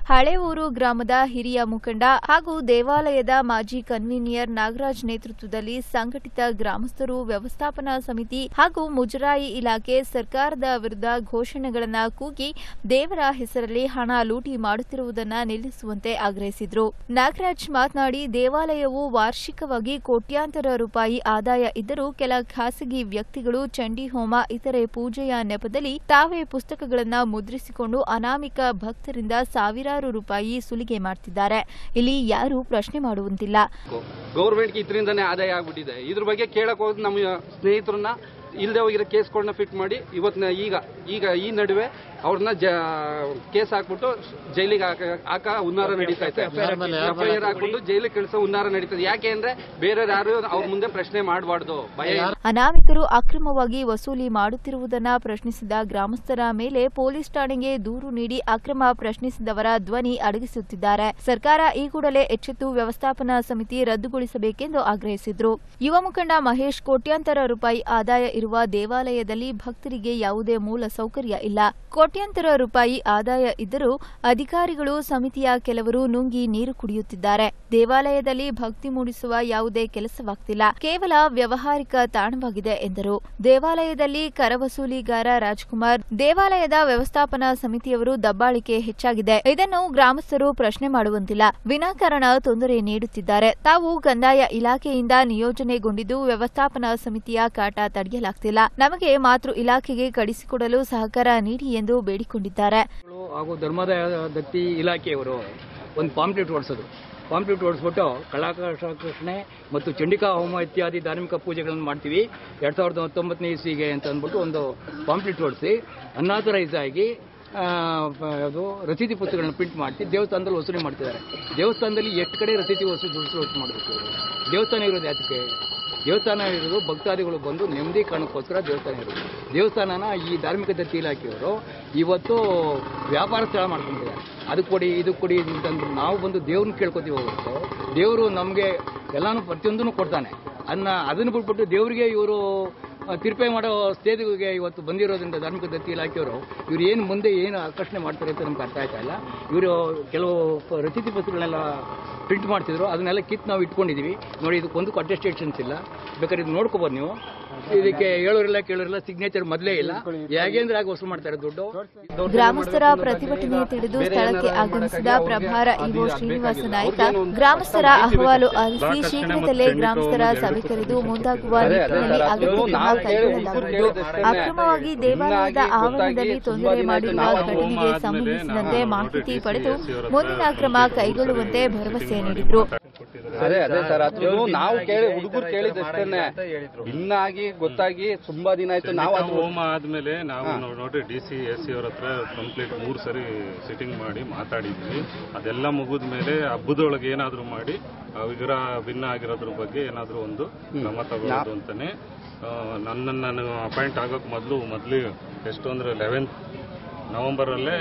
S1: ಹಳೆ ಊರು ಗ್ರಾಮದ ಹಿರಿಯ ಮುಖಂಡ ಹಾಗೂ ದೇವಾಲಯದ ಮಾಜಿ ಕನ್ವೀನಿಯರ್ ನಾಗರಾಜ್ ನೇತೃತ್ವದಲ್ಲಿ ಸಂಘಟಿತ ಗ್ರಾಮಸ್ಥರು ವ್ಯವಸ್ಥಾಪನಾ ಸಮಿತಿ ಹಾಗೂ ಮುಜರಾಯಿ ಇಲಾಖೆ ಸರ್ಕಾರದ ವಿರುದ್ಧ ಘೋಷಣೆಗಳನ್ನ ಕೂಗಿ ದೇವರ ಹೆಸರಲ್ಲಿ ಹಣ ಲೂಟಿ ಮಾಡುತ್ತಿರುವುದನ್ನ ನಿಲ್ಲಿಸುವಂತೆ ಆಗ್ರಹಿಸಿದ್ರು ನಾಗರಾಜ್ ಮಾತನಾಡಿ ದೇವಾಲಯವು ವಾರ್ಷಿಕವಾಗಿ ಕೋಟ್ಯಾಂತರ ರೂಪಾಯಿ ಆದಾಯ ಇದ್ದರೂ ಕೆಲ ಖಾಸಗಿ ವ್ಯಕ್ತಿಗಳು ಚಂಡಿ ಹೋಮ ಇತರೆ ಪೂಜೆಯ ನೆಪದಲ್ಲಿ ತಾವೇ ಪುಸ್ತಕಗಳನ್ನ ಮುದ್ರಿಸಿಕೊಂಡು ಅನಾಮಿಕ ಭಕ್ತರಿಂದ ಸಾವಿರಾರು ರೂಪಾಯಿ ಸುಲಿಗೆ ಮಾಡ್ತಿದ್ದಾರೆ ಇಲ್ಲಿ ಯಾರೂ ಪ್ರಶ್ನೆ ಮಾಡುವಂತಿಲ್ಲ
S9: ಗೌರ್ಮೆಂಟ್ಗೆ ಇದರಿಂದನೇ ಆದಾಯ ಆಗ್ಬಿಟ್ಟಿದೆ ಇದ್ರ ಬಗ್ಗೆ ಕೇಳಕ್ ಹೋದ್ ನಮ್ಮ ಸ್ನೇಹಿತರನ್ನ ಇಲ್ಲದೆ ಹೋಗಿರೋ ಕೇಸ್ಗಳನ್ನ ಫಿಟ್ ಮಾಡಿ ಇವತ್ತಿನ ಈಗ ಈಗ ಈ ನಡುವೆ ಅವ್ರನ್ನ ಜ ಕೇಸ್ ಹಾಕ್ಬಿಟ್ಟು ಜೈಲಿಗೆ ಹಾಕ ಹಾಕ ಹುನ್ನಾರ ನಡೀತಾ ಐತೆ ಎಫ್ಐಆರ್ ಹಾಕ್ಬಿಟ್ಟು ಜೈಲಿಗೆ ಕಳಿಸೋ ಹುನ್ನಾರ ನಡೀತದೆ ಯಾಕೆ ಅಂದ್ರೆ ಬೇರೆ ಯಾರು ಅವ್ರ ಮುಂದೆ ಪ್ರಶ್ನೆ ಮಾಡಬಾರ್ದು ಭಯ ಇಲ್ಲ.
S1: ಅನಾಮಿಕರು ಅಕ್ರಮವಾಗಿ ವಸೂಲಿ ಮಾಡುತ್ತಿರುವುದನ್ನ ಪ್ರಶ್ನಿಸಿದ ಗ್ರಾಮಸ್ಥರ ಮೇಲೆ ಪೊಲೀಸ್ ಠಾಣೆಗೆ ದೂರು ನೀಡಿ ಅಕ್ರಮ ಪ್ರಶ್ನಿಸಿದವರ ಧ್ವನಿ ಅಡಗಿಸುತ್ತಿದ್ದಾರೆ ಸರ್ಕಾರ ಈ ಕೂಡಲೇ ಎಚ್ಚೆತ್ತು ವ್ಯವಸ್ಥಾಪನಾ ಸಮಿತಿ ರದ್ದುಗೊಳಿಸಬೇಕೆಂದು ಆಗ್ರಹಿಸಿದ್ರು ಯುವ ಮುಖಂಡ ಮಹೇಶ್ ಕೋಟ್ಯಾಂತರ ರೂಪಾಯಿ ಆದಾಯ ಇರುವ ದೇವಾಲಯದಲ್ಲಿ ಭಕ್ತರಿಗೆ ಯಾವುದೇ ಮೂಲ ಸೌಕರ್ಯ ಇಲ್ಲ ಕೋಟ್ಯಾಂತರ ರೂಪಾಯಿ ಆದಾಯ ಇದ್ದರೂ ಅಧಿಕಾರಿಗಳು ಸಮಿತಿಯ ಕೆಲವರು ನುಂಗಿ ನೀರು ಕುಡಿಯುತ್ತಿದ್ದಾರೆ ದೇವಾಲಯದಲ್ಲಿ ಭಕ್ತಿ ಮೂಡಿಸುವ ಯಾವುದೇ ಕೆಲಸವಾಗ್ತಿಲ್ಲ ಕೇವಲ ವ್ಯವಹಾರಿಕ ತಾಣವಾಗಿದೆ ಎಂದರು ದೇವಾಲಯದಲ್ಲಿ ಕರ ವಸೂಲಿಗಾರ ರಾಜ್ಕುಮಾರ್ ದೇವಾಲಯದ ವ್ಯವಸ್ಥಾಪನಾ ಸಮಿತಿಯವರು ದಬ್ಬಾಳಿಕೆ ಹೆಚ್ಚಾಗಿದೆ ಇದನ್ನು ಗ್ರಾಮಸ್ಥರು ಪ್ರಶ್ನೆ ಮಾಡುವಂತಿಲ್ಲ ವಿನಾಕಾರಣ ತೊಂದರೆ ನೀಡುತ್ತಿದ್ದಾರೆ ತಾವು ಕಂದಾಯ ಇಲಾಖೆಯಿಂದ ನಿಯೋಜನೆಗೊಂಡಿದ್ದು ವ್ಯವಸ್ಥಾಪನಾ ಸಮಿತಿಯ ಕಾಟ ತಡೆಯಲಾಗ್ತಿಲ್ಲ ನಮಗೆ ಮಾತೃ ಇಲಾಖೆಗೆ ಕಳಿಸಿಕೊಡಲು ಸಹಕಾರ ನೀಡಿ ಎಂದು ಬೇಡಿಕೊಂಡಿದ್ದಾರೆ
S10: ಹಾಗೂ ಧರ್ಮದಾಯ ದತ್ತಿ ಇಲಾಖೆಯವರು ಒಂದು ಪಾಂಪ್ಲೆಟ್ ಓಡಿಸೋದು ಪಾಂಪ್ಲೆಟ್ ಓಡಿಸ್ಬಿಟ್ಟು ಕಲಾಕೃಷ್ಣೆ ಮತ್ತು ಚಂಡಿಕಾ ಹೋಮ ಇತ್ಯಾದಿ ಧಾರ್ಮಿಕ ಪೂಜೆಗಳನ್ನು ಮಾಡ್ತೀವಿ ಎರಡು ಸಾವಿರದ ಹತ್ತೊಂಬತ್ತನೇ ಇಸ್ವಿಗೆ ಅಂತ ಅಂದ್ಬಿಟ್ಟು ಒಂದು ಪಾಂಪ್ಲೆಟ್ ಓಡಿಸಿ ಅನ್ನಾಥರೈಸ್ ಆಗಿ ಆ, ಪ- ಅದು ರಸೀದಿ ಪುಸ್ತಕಗಳನ್ನ ಪ್ರಿಂಟ್ ಮಾಡಿಸಿ ದೇವಸ್ಥಾನದಲ್ಲಿ ವಸೂಲಿ ಮಾಡ್ತಿದ್ದಾರೆ ದೇವಸ್ಥಾನದಲ್ಲಿ ಎಷ್ಟು ಕಡೆ ರಸೀದಿ ವಸೂಲಿ ವಸೂಲಿ ಮಾಡಬೇಕು ಇವರು ದೇವಸ್ಥಾನ ಇರೋದು ಯಾತಕ್ಕೆ ದೇವಸ್ಥಾನ ಇರೋದು ಭಕ್ತಾದಿಗಳು ಬಂದು ನೆಮ್ಮದಿ ಕಾರಣಕ್ಕೋಸ್ಕರ ದೇವಸ್ಥಾನ ಇರೋದು ದೇವಸ್ಥಾನನ ಈ ಧಾರ್ಮಿಕ ದತ್ತಿ ಇಲಾಖೆಯವರು ಇವತ್ತು ವ್ಯಾಪಾರ ಸ್ಥಳ ಮಾಡ್ಕೊಂಡಿದ್ದಾರೆ ಅದು ಕೊಡಿ ಇದು ಕೊಡಿ ಅಂತಂದು ನಾವು ಬಂದು ದೇವ್ರನ್ನ ಕೇಳ್ಕೊತೀವಿ ಹೊರತು ದೇವರು ನಮಗೆ ಎಲ್ಲಾನು ಪ್ರತಿಯೊಂದನ್ನು ಕೊಡ್ತಾನೆ ಅದನ್ನ ಅದನ್ನು ಬಿಟ್ಬಿಟ್ಟು ದೇವರಿಗೆ ಇವರು ತಿರುಪೆ ಮಾಡೋ ಸ್ಟೇಜ್ಗೆ ಇವತ್ತು ಬಂದಿರೋದ್ರಿಂದ ಧಾರ್ಮಿಕ ದತ್ತಿ ಇಲಾಖೆಯವರು ಇವ್ರು ಏನು ಮುಂದೆ ಏನು ಆಕರ್ಷಣೆ ಮಾಡ್ತಾರೆ ಅಂತ ನಮ್ಗೆ ಅರ್ಥ ಆಯ್ತಾ ಇಲ್ಲ ಇವರು ಕೆಲವು ಪ- ರಸೀದಿ ಪತ್ರಗಳನ್ನೆಲ್ಲ ಪ್ರಿಂಟ್ ಮಾಡ್ತಿದ್ರು ಅದನ್ನೆಲ್ಲ ಕಿತ್ತು ನಾವು ಇಟ್ಕೊಂಡಿದೀವಿ ನೋಡಿ ಇದಕ್ಕೊಂದು ಅಟೆಸ್ಟೇಷನ್ಸ್ ಇಲ್ಲ ಬೇಕಾದ್ರೆ ಇದು ನೋಡ್ಕೊಬೋದು ನೀವು ಇದಕ್ಕೆ ಹೇಳೋರಿಲ್ಲ ಕೇಳೋರಿಲ್ಲ ಸಿಗ್ನೇಚರ್ ಮೊದಲೇ ಇಲ್ಲ ಹೇಗೇಂದ್ರೆ ಆಗಿ ವಸೂಲು ಮಾಡ್ತಾರೆ ದುಡ್ಡು
S1: ಗ್ರಾಮಸ್ಥರ ಪ್ರತಿಭಟನೆ ತಿಳಿದು ಸ್ಥಳಕ್ಕೆ ಆಗಮಿಸಿದ ಪ್ರಭಾರ ಇಒ ಶ್ರೀನಿವಾಸ ನಾಯ್ಕ ಗ್ರಾಮಸ್ಥರ ಅಹವಾಲು ಆಲಿಸಿ ಶೀಘ್ರದಲ್ಲೇ ಗ್ರಾಮಸ್ಥರ ಸಭೆ ಕರೆದು ಮುಂದಾಗುವ ನಿಟ್ಟಿನಲ್ಲಿ ಅಗತ್ಯ ಕ್ರಮ ಕೈಗೊಳ್ಳಲಾಗುವುದು ಅಕ್ರಮವಾಗಿ ದೇವಾಲಯದ ಆವರಣದಲ್ಲಿ ತೊಂದರೆ ಮಾಡಿರುವ ಘಟನೆಗೆ ಸಂಬಂಧಿಸಿದಂತೆ ಮಾಹಿತಿ ಪಡೆದು ಮುಂದಿನ ಕ್ರಮ ಕೈಗೊಳ್ಳುವಂತೆ ಭರವಸೆ ನೀಡಿದರು
S9: ಅದೇ ಅದೇ ಸರ್ ಅದು ನಾವು ಕೇಳಿ ಹುಡುಗರು ಕೇಳಿದಷ್ಟೇನೆ ಭಿನ್ನಾಗಿ ಗೊತ್ತಾಗಿ ತುಂಬಾ ದಿನ ಆಯ್ತು ನಾವು ಅದು
S11: ಹೋಮ ಆದ್ಮೇಲೆ ನಾವು ನೋಡ್ರಿ ಡಿ ಸಿ ಎಸ್ ಸಿ ಅವ್ರ ಹತ್ರ ಕಂಪ್ಲೀಟ್ ಮೂರು ಸರಿ ಸಿಟ್ಟಿಂಗ್ ಮಾಡಿ ಮಾತಾಡಿದ್ವಿ ಅದೆಲ್ಲ ಮುಗಿದ ಮೇಲೆ ಹಬ್ಬದೊಳಗೆ ಏನಾದರೂ ಮಾಡಿ ಆ ವಿಗ್ರಹ ಭಿನ್ನ ಆಗಿರೋದ್ರ ಬಗ್ಗೆ ಏನಾದರೂ ಒಂದು ಕ್ರಮ ತಗೊಳ್ಳೋದು ಅಂತಾನೆ ಆ, ನನ್ನನ್ನು ನಾನು ಅಪಾಯಿಂಟ್ ಆಗೋಕೆ ಮೊದಲು ಮೊದಲು ಎಷ್ಟು ಅಂದರೆ ಲೆವೆಂತ್ ನವಂಬರಲ್ಲೇ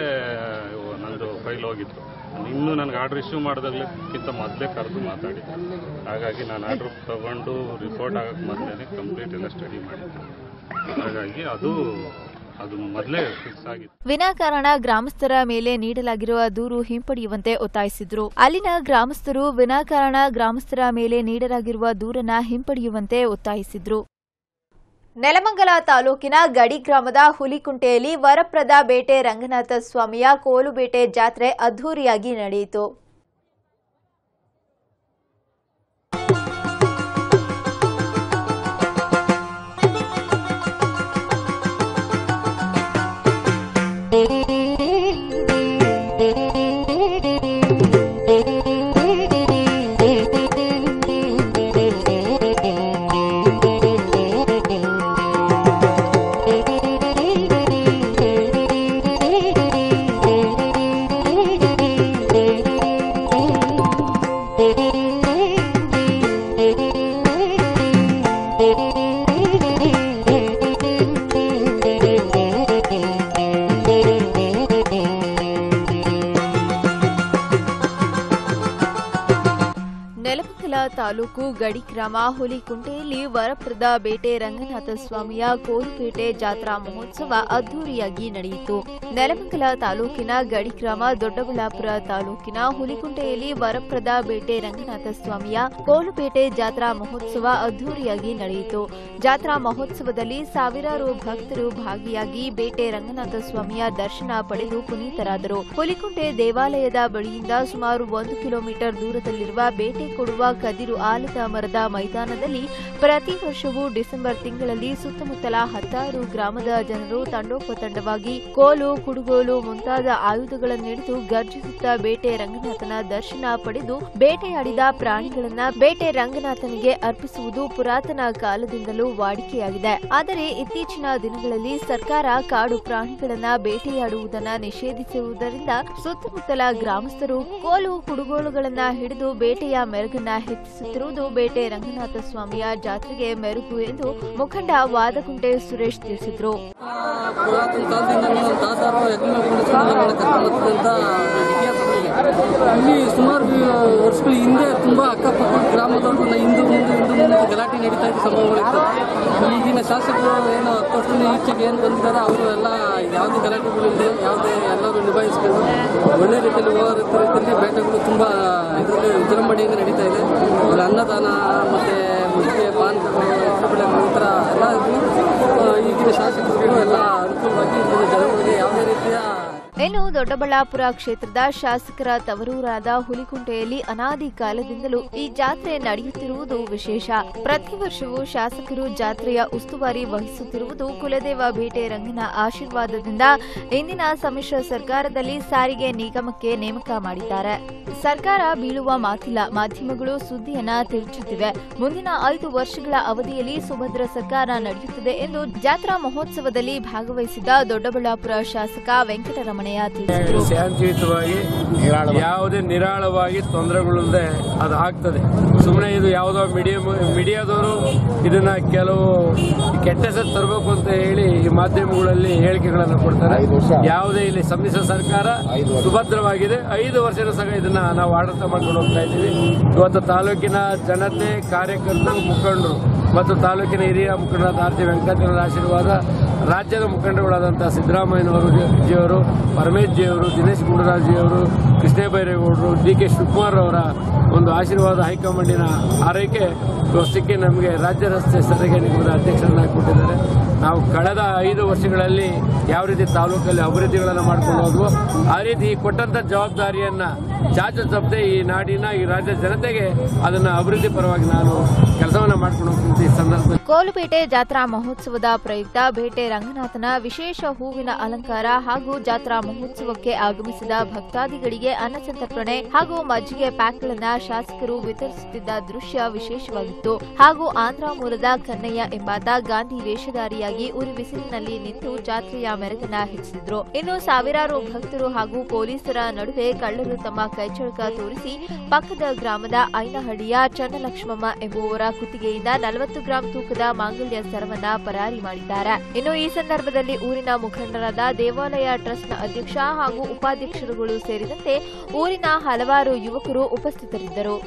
S11: ನಂದು ಫೈಲ್ ಹೋಗಿತ್ತು ಇನ್ನೂ ನನಗೆ ಆರ್ಡರ್ ಇಶ್ಯೂ ಮಾಡಿದಾಗಲಿಕ್ಕಿಂತ ಮೊದಲೇ ಕರೆದು ಮಾತಾಡಿದ್ದೆ ಹಾಗಾಗಿ ನಾನು ಆರ್ಡರ್ ತಗೊಂಡು ರಿಪೋರ್ಟ್ ಆಗೋಕ್ಕೆ ಮೊದಲೇ ಕಂಪ್ಲೀಟ್ ಎಲ್ಲ ಸ್ಟಡಿ ಮಾಡಿದ್ದೆ ಹಾಗಾಗಿ ಅದು ಅದು ಮೊದಲೇ ಫಿಕ್ಸ್ ಆಗಿತ್ತು
S1: ವಿನಾಕಾರಣ ಗ್ರಾಮಸ್ಥರ ಮೇಲೆ ನೀಡಲಾಗಿರುವ ದೂರು ಹಿಂಪಡೆಯುವಂತೆ ಒತ್ತಾಯಿಸಿದ್ರು ಅಲ್ಲಿನ ಗ್ರಾಮಸ್ಥರು ವಿನಾಕಾರಣ ಗ್ರಾಮಸ್ಥರ ಮೇಲೆ ನೀಡಲಾಗಿರುವ ದೂರನ್ನ ಹಿಂಪಡೆಯುವಂತೆ ಒತ್ತಾಯಿಸಿದ್ರು ನೆಲಮಂಗಲ ತಾಲೂಕಿನ ಗಡಿ ಗ್ರಾಮದ ಹುಲಿಕುಂಟೆಯಲ್ಲಿ ವರಪ್ರದ ಬೇಟೆ ರಂಗನಾಥ ಸ್ವಾಮಿಯ ಕೋಲುಬೇಟೆ ಜಾತ್ರೆ ಅದ್ದೂರಿಯಾಗಿ ನಡೆಯಿತು ತಾಲೂಕು ಗಡಿ ಗ್ರಾಮ ಹುಲಿಕುಂಟೆಯಲ್ಲಿ ವರಪ್ರದ ಬೇಟೆ ರಂಗನಾಥ ಸ್ವಾಮಿಯ ಕೋರುಪೇಟೆ ಜಾತ್ರಾ ಮಹೋತ್ಸವ ಅದ್ದೂರಿಯಾಗಿ ನಡೆಯಿತು ನೆಲಮಂಗಲ ತಾಲೂಕಿನ ಗಡಿ ಗ್ರಾಮ ದೊಡ್ಡಬಳ್ಳಾಪುರ ತಾಲೂಕಿನ ಹುಲಿಕುಂಟೆಯಲ್ಲಿ ವರಪ್ರದ ಬೇಟೆ ರಂಗನಾಥ ಸ್ವಾಮಿಯ ಕೋಲುಪೇಟೆ ಜಾತ್ರಾ ಮಹೋತ್ಸವ ಅದ್ದೂರಿಯಾಗಿ ನಡೆಯಿತು ಜಾತ್ರಾ ಮಹೋತ್ಸವದಲ್ಲಿ ಸಾವಿರಾರು ಭಕ್ತರು ಭಾಗಿಯಾಗಿ ಬೇಟೆ ರಂಗನಾಥ ಸ್ವಾಮಿಯ ದರ್ಶನ ಪಡೆದು ಪುನೀತರಾದರು ಹುಲಿಕುಂಟೆ ದೇವಾಲಯದ ಬಳಿಯಿಂದ ಸುಮಾರು ಒಂದು ಕಿಲೋಮೀಟರ್ ದೂರದಲ್ಲಿರುವ ಬೇಟೆ ಕೊಡುವ ಕದಿರು ಆಲದ ಮರದ ಮೈದಾನದಲ್ಲಿ ಪ್ರತಿ ವರ್ಷವೂ ಡಿಸೆಂಬರ್ ತಿಂಗಳಲ್ಲಿ ಸುತ್ತಮುತ್ತಲ ಹತ್ತಾರು ಗ್ರಾಮದ ಜನರು ತಂಡೋಪತಂಡವಾಗಿ ಕೋಲು ಕುಡುಗೋಲು ಮುಂತಾದ ಆಯುಧಗಳನ್ನಿಡಿದು ಗರ್ಜಿಸುತ್ತಾ ಬೇಟೆ ರಂಗನಾಥನ ದರ್ಶನ ಪಡೆದು ಬೇಟೆಯಾಡಿದ ಪ್ರಾಣಿಗಳನ್ನ ಬೇಟೆ ರಂಗನಾಥನಿಗೆ ಅರ್ಪಿಸುವುದು ಪುರಾತನ ಕಾಲದಿಂದಲೂ ವಾಡಿಕೆಯಾಗಿದೆ ಆದರೆ ಇತ್ತೀಚಿನ ದಿನಗಳಲ್ಲಿ ಸರ್ಕಾರ ಕಾಡು ಪ್ರಾಣಿಗಳನ್ನ ಬೇಟೆಯಾಡುವುದನ್ನ ನಿಷೇಧಿಸಿರುವುದರಿಂದ ಸುತ್ತಮುತ್ತಲ ಗ್ರಾಮಸ್ಥರು ಕೋಲು ಕುಡುಗೋಲುಗಳನ್ನ ಹಿಡಿದು ಬೇಟೆಯ ಮೆರುಗನ್ನ ಹೆಚ್ಚಿಸುತ್ತಿರುವುದು ಬೇಟೆ ರಂಗನಾಥ ಸ್ವಾಮಿಯ ಜಾತ್ರೆಗೆ ಮೆರುಗು ಎಂದು ಮುಖಂಡ ವಾದಗುಂಟೆ ಸುರೇಶ್ ತಿಳಿಸಿದರು
S12: ಪುರಾತನ ಕಾಲದಿಂದ ನಮ್ಮ ತಾತಾರು ಯಜ್ಞ ಕರ್ಕೊಂಬರ್ತಕ್ಕಂಥ ಇತಿಹಾಸ ಇಲ್ಲಿ ಸುಮಾರು ವರ್ಷಗಳ ಹಿಂದೆ ತುಂಬ ಅಕ್ಕಪಕ್ಕದ ಗ್ರಾಮದವ್ರನ್ನ ಹಿಂದೂ ಮುಂದೆ ಹಿಂದೂ ಮುಂದೆ ಗಲಾಟೆ ನಡೀತಾ ಇದ್ದ ಸಂಭವಗಳಿತ್ತು ಈಗಿನ ಶಾಸಕರು ಏನು ಹತ್ತು ವರ್ಷದಿಂದ ಈಚೆಗೆ ಏನು ಬಂದಿದ್ದಾರೆ ಅವರು ಎಲ್ಲ ಯಾವುದೇ ಗಲಾಟೆಗಳಿಲ್ಲದೆ ಯಾವುದೇ ಎಲ್ಲರೂ ನಿಭಾಯಿಸ್ಕೊಂಡು ಒಳ್ಳೆ ರೀತಿಯಲ್ಲಿ ಹೋಗೋ ರೀತಿಯಲ್ಲಿ ಬೇಟೆಗಳು ತುಂಬ ಇದರಲ್ಲಿ ವಿಜೃಂಭಣೆಯಿಂದ ನಡೀತಾ ಇದೆ ಅವರ ಅನ್ನದಾನ ಮತ್ತು ಮುದ್ದೆ ಪಾನಕಗಳು ಹೆಸರುಬೇಳೆಗಳು ಈ ಥರ ಎಲ್ಲ ಇದ್ರೂ, ಆ, ಈಗಿನ ಶಾಸಕರುಗಳು ಎಲ್ಲ ಅನುಕೂಲವಾಗಿ ಈಗಿನ ಜನಗಳಿಗೆ ಯಾವುದೇ ರೀತಿಯ
S1: ಇನ್ನು ದೊಡ್ಡಬಳ್ಳಾಪುರ ಕ್ಷೇತ್ರದ ಶಾಸಕರ ತವರೂರಾದ ಹುಲಿಕುಂಟೆಯಲ್ಲಿ ಅನಾದಿ ಕಾಲದಿಂದಲೂ ಈ ಜಾತ್ರೆ ನಡೆಯುತ್ತಿರುವುದು ವಿಶೇಷ ಪ್ರತಿ ವರ್ಷವೂ ಶಾಸಕರು ಜಾತ್ರೆಯ ಉಸ್ತುವಾರಿ ವಹಿಸುತ್ತಿರುವುದು ಕುಲದೇವ ಬೇಟೆ ರಂಗನ ಆಶೀರ್ವಾದದಿಂದ ಇಂದಿನ ಸಮ್ಮಿಶ್ರ ಸರ್ಕಾರದಲ್ಲಿ ಸಾರಿಗೆ ನಿಗಮಕ್ಕೆ ನೇಮಕ ಮಾಡಿದ್ದಾರೆ ಸರ್ಕಾರ ಬೀಳುವ ಮಾತಿಲ್ಲ ಮಾಧ್ಯಮಗಳು ಸುದ್ದಿಯನ್ನ ತಿರುಚುತ್ತಿವೆ ಮುಂದಿನ ಐದು ವರ್ಷಗಳ ಅವಧಿಯಲ್ಲಿ ಸುಭದ್ರ ಸರ್ಕಾರ ನಡೆಯುತ್ತದೆ ಎಂದು ಜಾತ್ರಾ ಮಹೋತ್ಸವದಲ್ಲಿ ಭಾಗವಹಿಸಿದ ದೊಡ್ಡಬಳ್ಳಾಪುರ ಶಾಸಕ ವೆಂಕಟರಮಣಯ್ಯ ತಿಳಿಸಿದರು
S13: ಶಾಂತಿಯುತವಾಗಿ ಯಾವುದೇ ನಿರಾಳವಾಗಿ ತೊಂದರೆಗಳಿಲ್ಲದೆ ಅದು ಆಗ್ತದೆ ಸುಮ್ಮನೆ ಇದು ಯಾವುದೋ ಮೀಡಿಯಾ ಮೀಡಿಯಾದವರು ಇದನ್ನ ಕೆಲವು ಕೆಟ್ಟ ಹೆಸರು ತರಬೇಕು ಅಂತ ಹೇಳಿ ಈ ಮಾಧ್ಯಮಗಳಲ್ಲಿ ಹೇಳಿಕೆಗಳನ್ನು ಕೊಡ್ತಾರೆ ಯಾವುದೇ ಇಲ್ಲಿ ಸಮ್ಮಿಶ್ರ ಸರ್ಕಾರ ಸುಭದ್ರವಾಗಿದೆ ಐದು ವರ್ಷದ ಸಹ ಇದನ್ನ ನಾವು ಆಡಳಿತ ಮಾಡ್ಕೊಂಡು ಹೋಗ್ತಾ ಇದ್ದೀವಿ ಇವತ್ತು ತಾಲೂಕಿನ ಜನತೆ ಕಾರ್ಯಕರ್ತರು ಮುಖಂಡರು ಮತ್ತು ತಾಲೂಕಿನ ಹಿರಿಯ ಮುಖಂಡರಾದ ಆರ್ ಜಿ ವೆಂಕಟೇಶ್ವರ ಆಶೀರ್ವಾದ ರಾಜ್ಯದ ಮುಖಂಡರುಗಳಾದಂಥ ಸಿದ್ದರಾಮಯ್ಯನವರು ಜಿಯವರು ಪರಮೇಶ್ ಜಿಯವರು ದಿನೇಶ್ ಗುಂಡೂರಾವ್ ಜಿಯವರು ಕೃಷ್ಣ ಬೈರೇಗೌಡರು ಡಿ ಕೆ ಶಿವಕುಮಾರ್ ಅವರ ಒಂದು ಆಶೀರ್ವಾದ ಹೈಕಮಾಂಡಿನ ಆರೈಕೆ ವರ್ಷಕ್ಕೆ ನಮಗೆ ರಾಜ್ಯ ರಸ್ತೆ ಸಾರಿಗೆ ನಿಗಮದ ಅಧ್ಯಕ್ಷರನ್ನಾಗಿ ಕೊಟ್ಟಿದ್ದಾರೆ ನಾವು ಕಳೆದ ಐದು ವರ್ಷಗಳಲ್ಲಿ ಯಾವ ರೀತಿ ತಾಲೂಕಲ್ಲಿ ಅಭಿವೃದ್ಧಿಗಳನ್ನು ಮಾಡ್ಕೊಂಡು ಹೋದ್ವೋ ಆ ರೀತಿ ಕೊಟ್ಟಂತ ಜವಾಬ್ದಾರಿಯನ್ನ ಚಾಚು ತಪ್ಪದೆ ಈ ನಾಡಿನ ಈ ರಾಜ್ಯ ಜನತೆಗೆ ಅದನ್ನ ಅಭಿವೃದ್ಧಿ ಪರವಾಗಿ ನಾನು ಕೆಲಸವನ್ನ ಮಾಡ್ಕೊಂಡು ಹೋಗ್ತೀನಿ ಈ ಸಂದರ್ಭದಲ್ಲಿ
S1: ಕೋಲುಪೇಟೆ ಜಾತ್ರಾ ಮಹೋತ್ಸವದ ಪ್ರಯುಕ್ತ ಬೇಟೆ ರಂಗನಾಥನ ವಿಶೇಷ ಹೂವಿನ ಅಲಂಕಾರ ಹಾಗೂ ಜಾತ್ರಾ ಮಹೋತ್ಸವಕ್ಕೆ ಆಗಮಿಸಿದ ಭಕ್ತಾದಿಗಳಿಗೆ ಅನ್ನಸಂತರ್ಪಣೆ ಹಾಗೂ ಮಜ್ಜಿಗೆ ಪ್ಯಾಕ್ಗಳನ್ನ ಶಾಸಕರು ವಿತರಿಸುತ್ತಿದ್ದ ದೃಶ್ಯ ವಿಶೇಷವಾಗಿತ್ತು ಹಾಗೂ ಆಂಧ್ರ ಮೂಲದ ಕನ್ನಯ್ಯ ಎಂಬಾತ ಗಾಂಧಿ ವೇಷಧಾರಿಯಾಗಿ ಉರಿ ಬಿಸಿಲಿನಲ್ಲಿ ನಿಂತು ಜಾತ್ರೆಯ ಮೆರಗನ್ನ ಹೆಚ್ಚಿಸಿದ್ರು ಇನ್ನು ಸಾವಿರಾರು ಭಕ್ತರು ಹಾಗೂ ಪೊಲೀಸರ ನಡುವೆ ಕಳ್ಳರು ತಮ್ಮ ಕೈಚಳಕ ತೋರಿಸಿ ಪಕ್ಕದ ಗ್ರಾಮದ ಐನಹಳ್ಳಿಯ ಚನ್ನಲಕ್ಷ್ಮಮ್ಮ ಎಂಬುವವರ ಕುತ್ತಿಗೆಯಿಂದ ನಲವತ್ತು ಗ್ರಾಂ ತೂಕದ ಮಾಂಗಲ್ಯ ಸರವನ್ನ ಪರಾರಿ ಮಾಡಿದ್ದಾರೆ ಇನ್ನು ಈ ಸಂದರ್ಭದಲ್ಲಿ ಊರಿನ ಮುಖಂಡರಾದ ದೇವಾಲಯ ಟ್ರಸ್ಟ್ನ ಅಧ್ಯಕ್ಷ ಹಾಗೂ ಉಪಾಧ್ಯಕ್ಷರುಗಳು ಸೇರಿದಂತೆ ಊರಿನ ಹಲವಾರು ಯುವಕರು ಉಪಸ್ಥಿತರಿದ್ದರು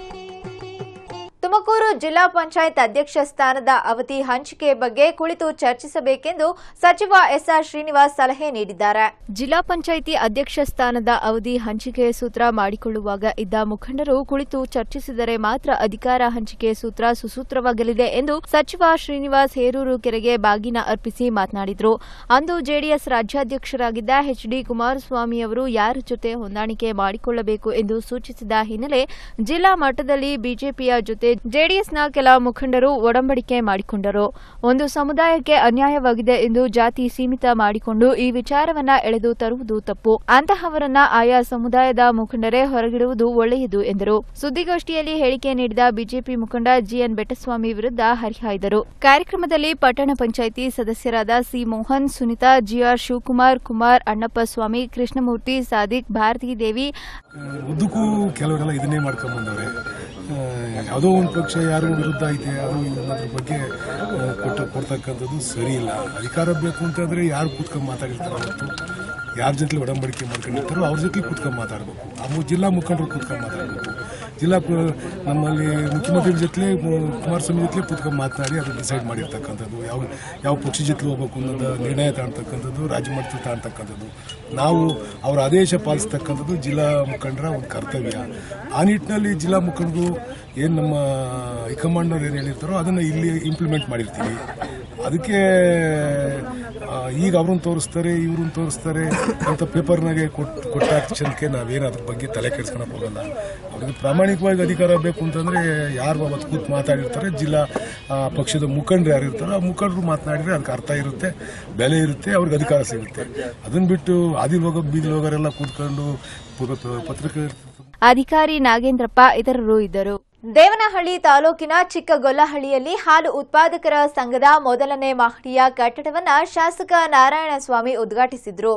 S1: ತುಮಕೂರು ಜಿಲ್ಲಾ ಪಂಚಾಯತ್ ಅಧ್ಯಕ್ಷ ಸ್ಥಾನದ ಅವಧಿ ಹಂಚಿಕೆ ಬಗ್ಗೆ ಕುಳಿತು ಚರ್ಚಿಸಬೇಕೆಂದು ಸಚಿವ ಎಸ್ಆರ್ ಶ್ರೀನಿವಾಸ್ ಸಲಹೆ ನೀಡಿದ್ದಾರೆ ಜಿಲ್ಲಾ ಪಂಚಾಯಿತಿ ಅಧ್ಯಕ್ಷ ಸ್ಥಾನದ ಅವಧಿ ಹಂಚಿಕೆ ಸೂತ್ರ ಮಾಡಿಕೊಳ್ಳುವಾಗ ಇದ್ದ ಮುಖಂಡರು ಕುಳಿತು ಚರ್ಚಿಸಿದರೆ ಮಾತ್ರ ಅಧಿಕಾರ ಹಂಚಿಕೆ ಸೂತ್ರ ಸುಸೂತ್ರವಾಗಲಿದೆ ಎಂದು ಸಚಿವ ಶ್ರೀನಿವಾಸ್ ಹೇರೂರು ಕೆರೆಗೆ ಬಾಗಿನ ಅರ್ಪಿಸಿ ಮಾತನಾಡಿದರು ಅಂದು ಜೆಡಿಎಸ್ ರಾಜ್ಯಾಧ್ಯಕ್ಷರಾಗಿದ್ದ ಎಚ್ ಡಿ ಕುಮಾರಸ್ವಾಮಿ ಅವರು ಯಾರ ಜೊತೆ ಹೊಂದಾಣಿಕೆ ಮಾಡಿಕೊಳ್ಳಬೇಕು ಎಂದು ಸೂಚಿಸಿದ ಹಿನ್ನೆಲೆ ಜಿಲ್ಲಾ ಮಟ್ಟದಲ್ಲಿ ಬಿಜೆಪಿಯ ಜೊತೆ ಜೆಡಿಎಸ್ನ ಕೆಲ ಮುಖಂಡರು ಒಡಂಬಡಿಕೆ ಮಾಡಿಕೊಂಡರು ಒಂದು ಸಮುದಾಯಕ್ಕೆ ಅನ್ಯಾಯವಾಗಿದೆ ಎಂದು ಜಾತಿ ಸೀಮಿತ ಮಾಡಿಕೊಂಡು ಈ ವಿಚಾರವನ್ನ ಎಳೆದು ತರುವುದು ತಪ್ಪು ಅಂತಹವರನ್ನ ಆಯಾ ಸಮುದಾಯದ ಮುಖಂಡರೇ ಹೊರಗಿಡುವುದು ಒಳ್ಳೆಯದು ಎಂದರು ಸುದ್ದಿಗೋಷ್ಠಿಯಲ್ಲಿ ಹೇಳಿಕೆ ನೀಡಿದ ಬಿಜೆಪಿ ಮುಖಂಡ ಜಿಎನ್ ಬೆಟ್ಟಸ್ವಾಮಿ ವಿರುದ್ಧ ಹರಿಹಾಯ್ದರು ಕಾರ್ಯಕ್ರಮದಲ್ಲಿ ಪಟ್ಟಣ ಪಂಚಾಯಿತಿ ಸದಸ್ಯರಾದ ಸಿ ಮೋಹನ್ ಸುನಿತಾ ಜಿಆರ್ ಶಿವಕುಮಾರ್ ಕುಮಾರ್ ಅಣ್ಣಪ್ಪ ಸ್ವಾಮಿ ಕೃಷ್ಣಮೂರ್ತಿ ಸಾದಿಕ್ ಭಾರತೀ ದೇವಿ
S14: ಉದ್ದಕ್ಕೂ ಕೆಲವರೆಲ್ಲ ಇದನ್ನೇ ಮಾಡ್ಕೊಂಡ್ ಬಂದವ್ರೆ ಆ, ಯಾವುದೋ ಒಂದು ಪಕ್ಷ ಯಾರು ವಿರುದ್ಧ ಐತೆ ಅದು ಇದು ಅನ್ನೋದ್ರ ಬಗ್ಗೆ ಆ, ಕೊಟ್ಟು ಕೊಡ್ತಕ್ಕಂಥದ್ದು ಸರಿ ಇಲ್ಲ ಅಧಿಕಾರ ಬೇಕು ಅಂತಂದ್ರೆ ಯಾರು ಕೂತ್ಕೊಂಡು ಮಾತಾಡಿರ್ತಾರೋ ಹೊರತು ಯಾರ ಜೊತೆ ಒಡಂಬಡಿಕೆ ಮಾಡ್ಕೊಂಡಿರ್ತಾರೋ ಅವ್ರ ಜೊತೆ ಕೂತ್ಕೊಂಡು ಮಾತಾಡಬೇಕು ಆ ಮು- ಜಿಲ್ಲಾ ಮುಖಂಡರು ಕೂತ್ಕೊಂಡು ಮಾತಾಡಬೇಕು ಜಿಲ್ಲಾ ಕು- ನಮ್ಮಲ್ಲಿ ಮುಖ್ಯಮಂತ್ರಿ ಜೊತೆ ಕುಮಾರಸ್ವಾಮಿ ಜೊತೆ ಕೂತ್ಕೊಂಡು ಮಾತನಾಡಿ ಅದು ಡಿಸೈಡ್ ಮಾಡಿರ್ತಕ್ಕಂಥದ್ದು ಯಾವ ಯಾವ ಪಕ್ಷ ಜೊತೆ ಹೋಗ್ಬೇಕು ಅನ್ನೋದು ನಿರ್ಣಯ ತಗೊಳ್ತಕ್ಕಂಥದ್ದು ರಾಜ್ಯ ಮಟ್ಟದಲ್ಲಿ ತಗೊಳ್ತಕ್ಕಂಥದ್ದು ನಾವು ಅವರ ಆದೇಶ ಪಾಲಿಸ್ತಕ್ಕಂಥದ್ದು ಜಿಲ್ಲಾ ಮುಖಂಡರ ಒಂದು ಕರ್ತವ್ಯ ಆ ನಿಟ್ಟಿನಲ್ಲಿ ಜಿಲ್ಲಾ ಮುಖಂಡರು ಏನು ನಮ್ಮ ಹೈಕಮಾಂಡ್ನವ್ರು ಏನು ಹೇಳಿರ್ತಾರೋ ಅದನ್ನು ಇಲ್ಲಿ ಇಂಪ್ಲಿಮೆಂಟ್ ಮಾಡಿರ್ತೀವಿ ಅದಕ್ಕೆ ಆ, ಈಗ ಅವ್ರನ್ನ ತೋರಿಸ್ತಾರೆ ಇವ್ರನ್ನ ತೋರಿಸ್ತಾರೆ ಅಂತ ಪೇಪರ್ನಾಗೆ ಕೊಟ್ಟು ಕೊಟ್ಟ ತಕ್ಷಣಕ್ಕೆ ನಾವೇನು ಅದ್ರ ಬಗ್ಗೆ ತಲೆ ಕೆಡ್ಸ್ಕೊಳಕ್ ಹೋಗಲ್ಲ ಅವ್ರಿಗೆ ಪ್ರಾಮಾಣಿಕವಾಗಿ ಅಧಿಕಾರ ಬೇಕು ಅಂತಂದ್ರೆ ಯಾರು ಅವತ್ತು ಕೂತ್ ಮಾತಾಡಿರ್ತಾರೆ ಜಿಲ್ಲಾ ಆ, ಪಕ್ಷದ ಮುಖಂಡರು ಯಾರು ಇರ್ತಾರೋ ಆ ಮುಖಂಡರು ಮಾತನಾಡಿದ್ರೆ ಅದಕ್ಕೆ ಅರ್ಥ ಇರುತ್ತೆ ಬೆಲೆ ಇರುತ್ತೆ ಅವ್ರಿಗೆ ಅಧಿಕಾರ ಸಿಗುತ್ತೆ ಅದನ್ನ ಬಿಟ್ಟು ಆದಿಲ್ ಹೋಗೋ ಬೀದಿಲ್ ಹೋಗೋರೆಲ್ಲ ಕೂತ್ಕೊಂಡು ಪ- ಪತ್ರಿಕೆ
S1: ಅಧಿಕಾರಿ ನಾಗೇಂದ್ರಪ್ಪ ಇತರರು ಇದ್ದರು
S15: ದೇವನಹಳ್ಳಿ ತಾಲೂಕಿನ ಚಿಕ್ಕಗೊಲ್ಲಹಳ್ಳಿಯಲ್ಲಿ ಹಾಲು ಉತ್ಪಾದಕರ ಸಂಘದ ಮೊದಲನೇ ಮಹಡಿಯ ಕಟ್ಟಡವನ್ನು ಶಾಸಕ ನಾರಾಯಣಸ್ವಾಮಿ ಉದ್ಘಾಟಿಸಿದರು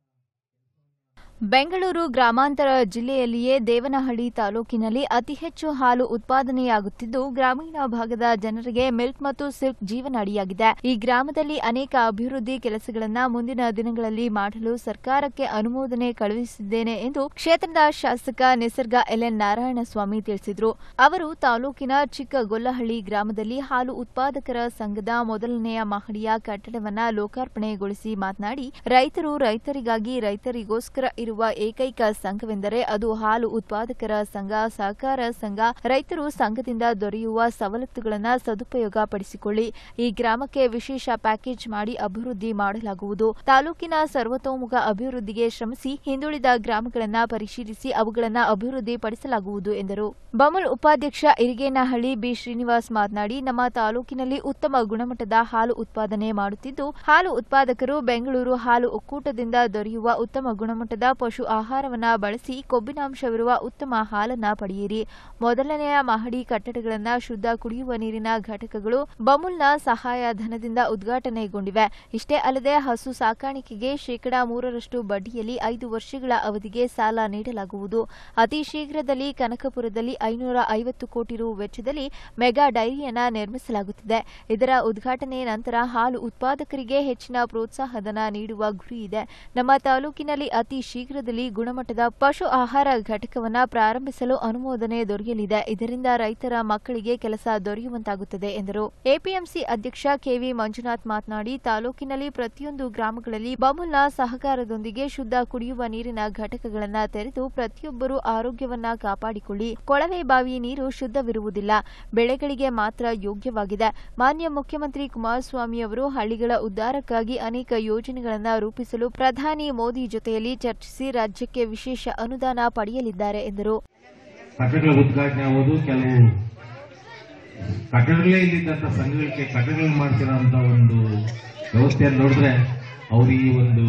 S1: ಬೆಂಗಳೂರು ಗ್ರಾಮಾಂತರ ಜಿಲ್ಲೆಯಲ್ಲಿಯೇ ದೇವನಹಳ್ಳಿ ತಾಲೂಕಿನಲ್ಲಿ ಅತಿ ಹೆಚ್ಚು ಹಾಲು ಉತ್ಪಾದನೆಯಾಗುತ್ತಿದ್ದು ಗ್ರಾಮೀಣ ಭಾಗದ ಜನರಿಗೆ ಮಿಲ್ಕ್ ಮತ್ತು ಸಿಲ್ಕ್ ಜೀವನಾಡಿಯಾಗಿದೆ ಈ ಗ್ರಾಮದಲ್ಲಿ ಅನೇಕ ಅಭಿವೃದ್ಧಿ ಕೆಲಸಗಳನ್ನು ಮುಂದಿನ ದಿನಗಳಲ್ಲಿ ಮಾಡಲು ಸರ್ಕಾರಕ್ಕೆ ಅನುಮೋದನೆ ಕಳುಹಿಸಿದ್ದೇನೆ ಎಂದು ಕ್ಷೇತ್ರದ ಶಾಸಕ ನಿಸರ್ಗ ಎಲ್ಎನ್ ನಾರಾಯಣಸ್ವಾಮಿ ತಿಳಿಸಿದರು ಅವರು ತಾಲೂಕಿನ ಚಿಕ್ಕಗೊಲ್ಲಹಳ್ಳಿ ಗ್ರಾಮದಲ್ಲಿ ಹಾಲು ಉತ್ಪಾದಕರ ಸಂಘದ ಮೊದಲನೆಯ ಮಹಡಿಯ ಕಟ್ಟಡವನ್ನ ಲೋಕಾರ್ಪಣೆಗೊಳಿಸಿ ಮಾತನಾಡಿ ರೈತರು ರೈತರಿಗಾಗಿ ರೈತರಿಗೋಸ್ಕರ ಇರುವ ಏಕೈಕ ಸಂಘವೆಂದರೆ ಅದು ಹಾಲು ಉತ್ಪಾದಕರ ಸಂಘ ಸಹಕಾರ ಸಂಘ ರೈತರು ಸಂಘದಿಂದ ದೊರೆಯುವ ಸವಲತ್ತುಗಳನ್ನು ಸದುಪಯೋಗ ಪಡಿಸಿಕೊಳ್ಳಿ ಈ ಗ್ರಾಮಕ್ಕೆ ವಿಶೇಷ ಪ್ಯಾಕೇಜ್ ಮಾಡಿ ಅಭಿವೃದ್ಧಿ ಮಾಡಲಾಗುವುದು ತಾಲೂಕಿನ ಸರ್ವತೋಮುಖ ಅಭಿವೃದ್ಧಿಗೆ ಶ್ರಮಿಸಿ ಹಿಂದುಳಿದ ಗ್ರಾಮಗಳನ್ನು ಪರಿಶೀಲಿಸಿ ಅವುಗಳನ್ನು ಅಭಿವೃದ್ಧಿ ಪಡಿಸಲಾಗುವುದು ಎಂದರು ಬಮುಲ್ ಉಪಾಧ್ಯಕ್ಷ ಇರಿಗೇನಹಳ್ಳಿ ಬಿ ಶ್ರೀನಿವಾಸ್ ಮಾತನಾಡಿ ನಮ್ಮ ತಾಲೂಕಿನಲ್ಲಿ ಉತ್ತಮ ಗುಣಮಟ್ಟದ ಹಾಲು ಉತ್ಪಾದನೆ ಮಾಡುತ್ತಿದ್ದು ಹಾಲು ಉತ್ಪಾದಕರು ಬೆಂಗಳೂರು ಹಾಲು ಒಕ್ಕೂಟದಿಂದ ದೊರೆಯುವ ಉತ್ತಮ ಗುಣಮಟ್ಟದ ಪಶು ಆಹಾರವನ್ನ ಬಳಸಿ ಕೊಬ್ಬಿನಾಂಶವಿರುವ ಉತ್ತಮ ಹಾಲನ್ನ ಪಡೆಯಿರಿ ಮೊದಲನೆಯ ಮಹಡಿ ಕಟ್ಟಡಗಳನ್ನ ಶುದ್ಧ ಕುಡಿಯುವ ನೀರಿನ ಘಟಕಗಳು ಬಮುಲ್ನ ಸಹಾಯಧನದಿಂದ ಉದ್ಘಾಟನೆಗೊಂಡಿವೆ ಇಷ್ಟೇ ಅಲ್ಲದೆ ಹಸು ಸಾಕಾಣಿಕೆಗೆ ಶೇಕಡಾ ಮೂರರಷ್ಟು ಬಡ್ಡಿಯಲ್ಲಿ ಐದು ವರ್ಷಗಳ ಅವಧಿಗೆ ಸಾಲ ನೀಡಲಾಗುವುದು ಅತಿ ಶೀಘ್ರದಲ್ಲಿ ಕನಕಪುರದಲ್ಲಿ ಐನೂರ ಐವತ್ತು ಕೋಟಿ ರು ವೆಚ್ಚದಲ್ಲಿ ಮೆಗಾ ಡೈರಿಯನ್ನ ನಿರ್ಮಿಸಲಾಗುತ್ತಿದೆ ಇದರ ಉದ್ಘಾಟನೆ ನಂತರ ಹಾಲು ಉತ್ಪಾದಕರಿಗೆ ಹೆಚ್ಚಿನ ಪ್ರೋತ್ಸಾಹಧನ ನೀಡುವ ಗುರಿ ಇದೆ ನಮ್ಮ ತಾಲೂಕಿನಲ್ಲಿ ಅತಿ ಶೀಘ್ರದಲ್ಲಿ ಗುಣಮಟ್ಟದ ಪಶು ಆಹಾರ ಘಟಕವನ್ನ ಪ್ರಾರಂಭಿಸಲು ಅನುಮೋದನೆ ದೊರೆಯಲಿದೆ ಇದರಿಂದ ರೈತರ ಮಕ್ಕಳಿಗೆ ಕೆಲಸ ದೊರೆಯುವಂತಾಗುತ್ತದೆ ಎಂದರು ಎಪಿಎಂಸಿ ಅಧ್ಯಕ್ಷ ಕೆವಿ ಮಂಜುನಾಥ್ ಮಾತನಾಡಿ ತಾಲೂಕಿನಲ್ಲಿ ಪ್ರತಿಯೊಂದು ಗ್ರಾಮಗಳಲ್ಲಿ ಬಮುಲ್ನ ಸಹಕಾರದೊಂದಿಗೆ ಶುದ್ಧ ಕುಡಿಯುವ ನೀರಿನ ಘಟಕಗಳನ್ನು ತೆರೆದು ಪ್ರತಿಯೊಬ್ಬರೂ ಆರೋಗ್ಯವನ್ನ ಕಾಪಾಡಿಕೊಳ್ಳಿ ಕೊಳವೆ ಬಾವಿ ನೀರು ಶುದ್ಧವಿರುವುದಿಲ್ಲ ಬೆಳೆಗಳಿಗೆ ಮಾತ್ರ ಯೋಗ್ಯವಾಗಿದೆ ಮಾನ್ಯ ಮುಖ್ಯಮಂತ್ರಿ ಕುಮಾರಸ್ವಾಮಿ ಅವರು ಹಳ್ಳಿಗಳ ಉದ್ಧಾರಕ್ಕಾಗಿ ಅನೇಕ ಯೋಜನೆಗಳನ್ನು ರೂಪಿಸಲು ಪ್ರಧಾನಿ ಮೋದಿ ಜೊತೆಯಲ್ಲಿ ಚರ್ಚಿಸಿ ರಾಜ್ಯಕ್ಕೆ ವಿಶೇಷ ಅನುದಾನ ಪಡೆಯಲಿದ್ದಾರೆ ಎಂದರು
S16: ಕಟ್ಟಡಗಳ ಉದ್ಘಾಟನೆ ಆಗೋದು ಕೆಲವು ಕಟ್ಟಡಗಳೇ ಇಲ್ಲಿದ್ದಂಥ ಸಂಘಗಳಿಗೆ ಕಟ್ಟಡಗಳು ಮಾಡ್ತಿರೋಂಥ ಒಂದು ವ್ಯವಸ್ಥೆಯನ್ನು ನೋಡಿದ್ರೆ ಅವರು ಈ ಒಂದು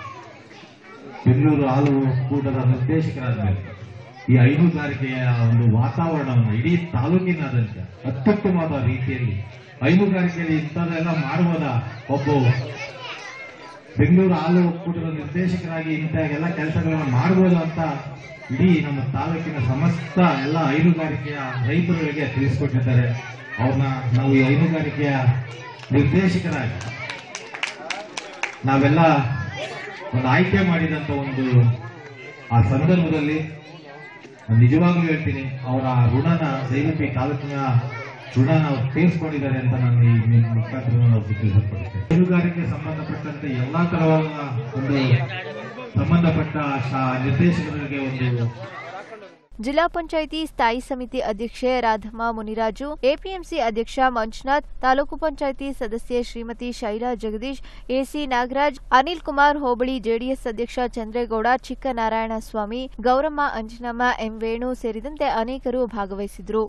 S16: ಬೆಂಗಳೂರು ಹಾಲು ಒಕ್ಕೂಟದ ನಿರ್ದೇಶಕರಾದ್ಮೇಲೆ ಈ ಹೈನುಗಾರಿಕೆಯ ಒಂದು ವಾತಾವರಣವನ್ನು ಇಡೀ ತಾಲೂಕಿನಾದ್ಯಂತ ಅತ್ಯುತ್ತಮವಾದ ರೀತಿಯಲ್ಲಿ ಹೈನುಗಾರಿಕೆಯಲ್ಲಿ ಇಂಥದ್ದೆಲ್ಲ ಮಾಡುವುದ ಒಬ್ಬ ಬೆಂಗಳೂರು ಹಾಲು ಒಕ್ಕೂಟದ ನಿರ್ದೇಶಕರಾಗಿ ಇಂಥ ಎಲ್ಲ ಕೆಲಸಗಳನ್ನು ಮಾಡಬಹುದು ಅಂತ ಇಡೀ ನಮ್ಮ ತಾಲೂಕಿನ ಸಮಸ್ತ ಎಲ್ಲ ಹೈನುಗಾರಿಕೆಯ ರೈತರುಗಳಿಗೆ ತಿಳಿಸ್ಕೊಟ್ಟಿದ್ದಾರೆ ಅವ್ರನ್ನ ನಾವು ಈ ಹೈನುಗಾರಿಕೆಯ ನಿರ್ದೇಶಕರಾಗಿ ನಾವೆಲ್ಲ ಒಂದು ಆಯ್ಕೆ ಮಾಡಿದಂತ ಒಂದು ಆ ಸಂದರ್ಭದಲ್ಲಿ ನಾನು ನಿಜವಾಗ್ಲೂ ಹೇಳ್ತೀನಿ ಅವರ ಋಣನ ದಯವಿಟ್ಟು ಈ ತಾಲೂಕಿನ ಋಣನ ಅವ್ರು ತೀರಿಸ್ಕೊಂಡಿದ್ದಾರೆ ಅಂತ ನಾನು ಈ ನಿಮ್ಮ ಮುಖಾಂತರ ನಾವು ತಿಳಿಸಲ್ಪಡುತ್ತೇನೆ ಹೈನುಗಾರಿಕೆ ಸಂಬಂಧಪಟ್ಟಂತೆ ಎಲ್ಲಾ ತರವಾದ ಒಂದು ಸಂಬಂಧಪಟ್ಟ ಶಾ- ನಿರ್ದೇಶಕರಿಗೆ ಒಂದು
S1: ಜಿಲ್ಲಾ ಪಂಚಾಯಿತಿ ಸ್ಥಾಯಿ ಸಮಿತಿ ಅಧ್ಯಕ್ಷೆ ರಾಧಮ್ಮ ಮುನಿರಾಜು ಎಪಿಎಂಸಿ ಅಧ್ಯಕ್ಷ ಮಂಜುನಾಥ್ ತಾಲೂಕು ಪಂಚಾಯಿತಿ ಸದಸ್ಯೆ ಶ್ರೀಮತಿ ಶೈಲಾ ಜಗದೀಶ್ ಎಸಿ ನಾಗರಾಜ್ ಅನಿಲ್ ಕುಮಾರ್ ಹೋಬಳಿ ಜೆಡಿಎಸ್ ಅಧ್ಯಕ್ಷ ಚಂದ್ರೇಗೌಡ ಚಿಕ್ಕನಾರಾಯಣಸ್ವಾಮಿ ಗೌರಮ್ಮ ಅಂಜನಮ್ಮ ಎಂ ವೇಣು ಸೇರಿದಂತೆ ಅನೇಕರು ಭಾಗವಹಿಸಿದ್ರು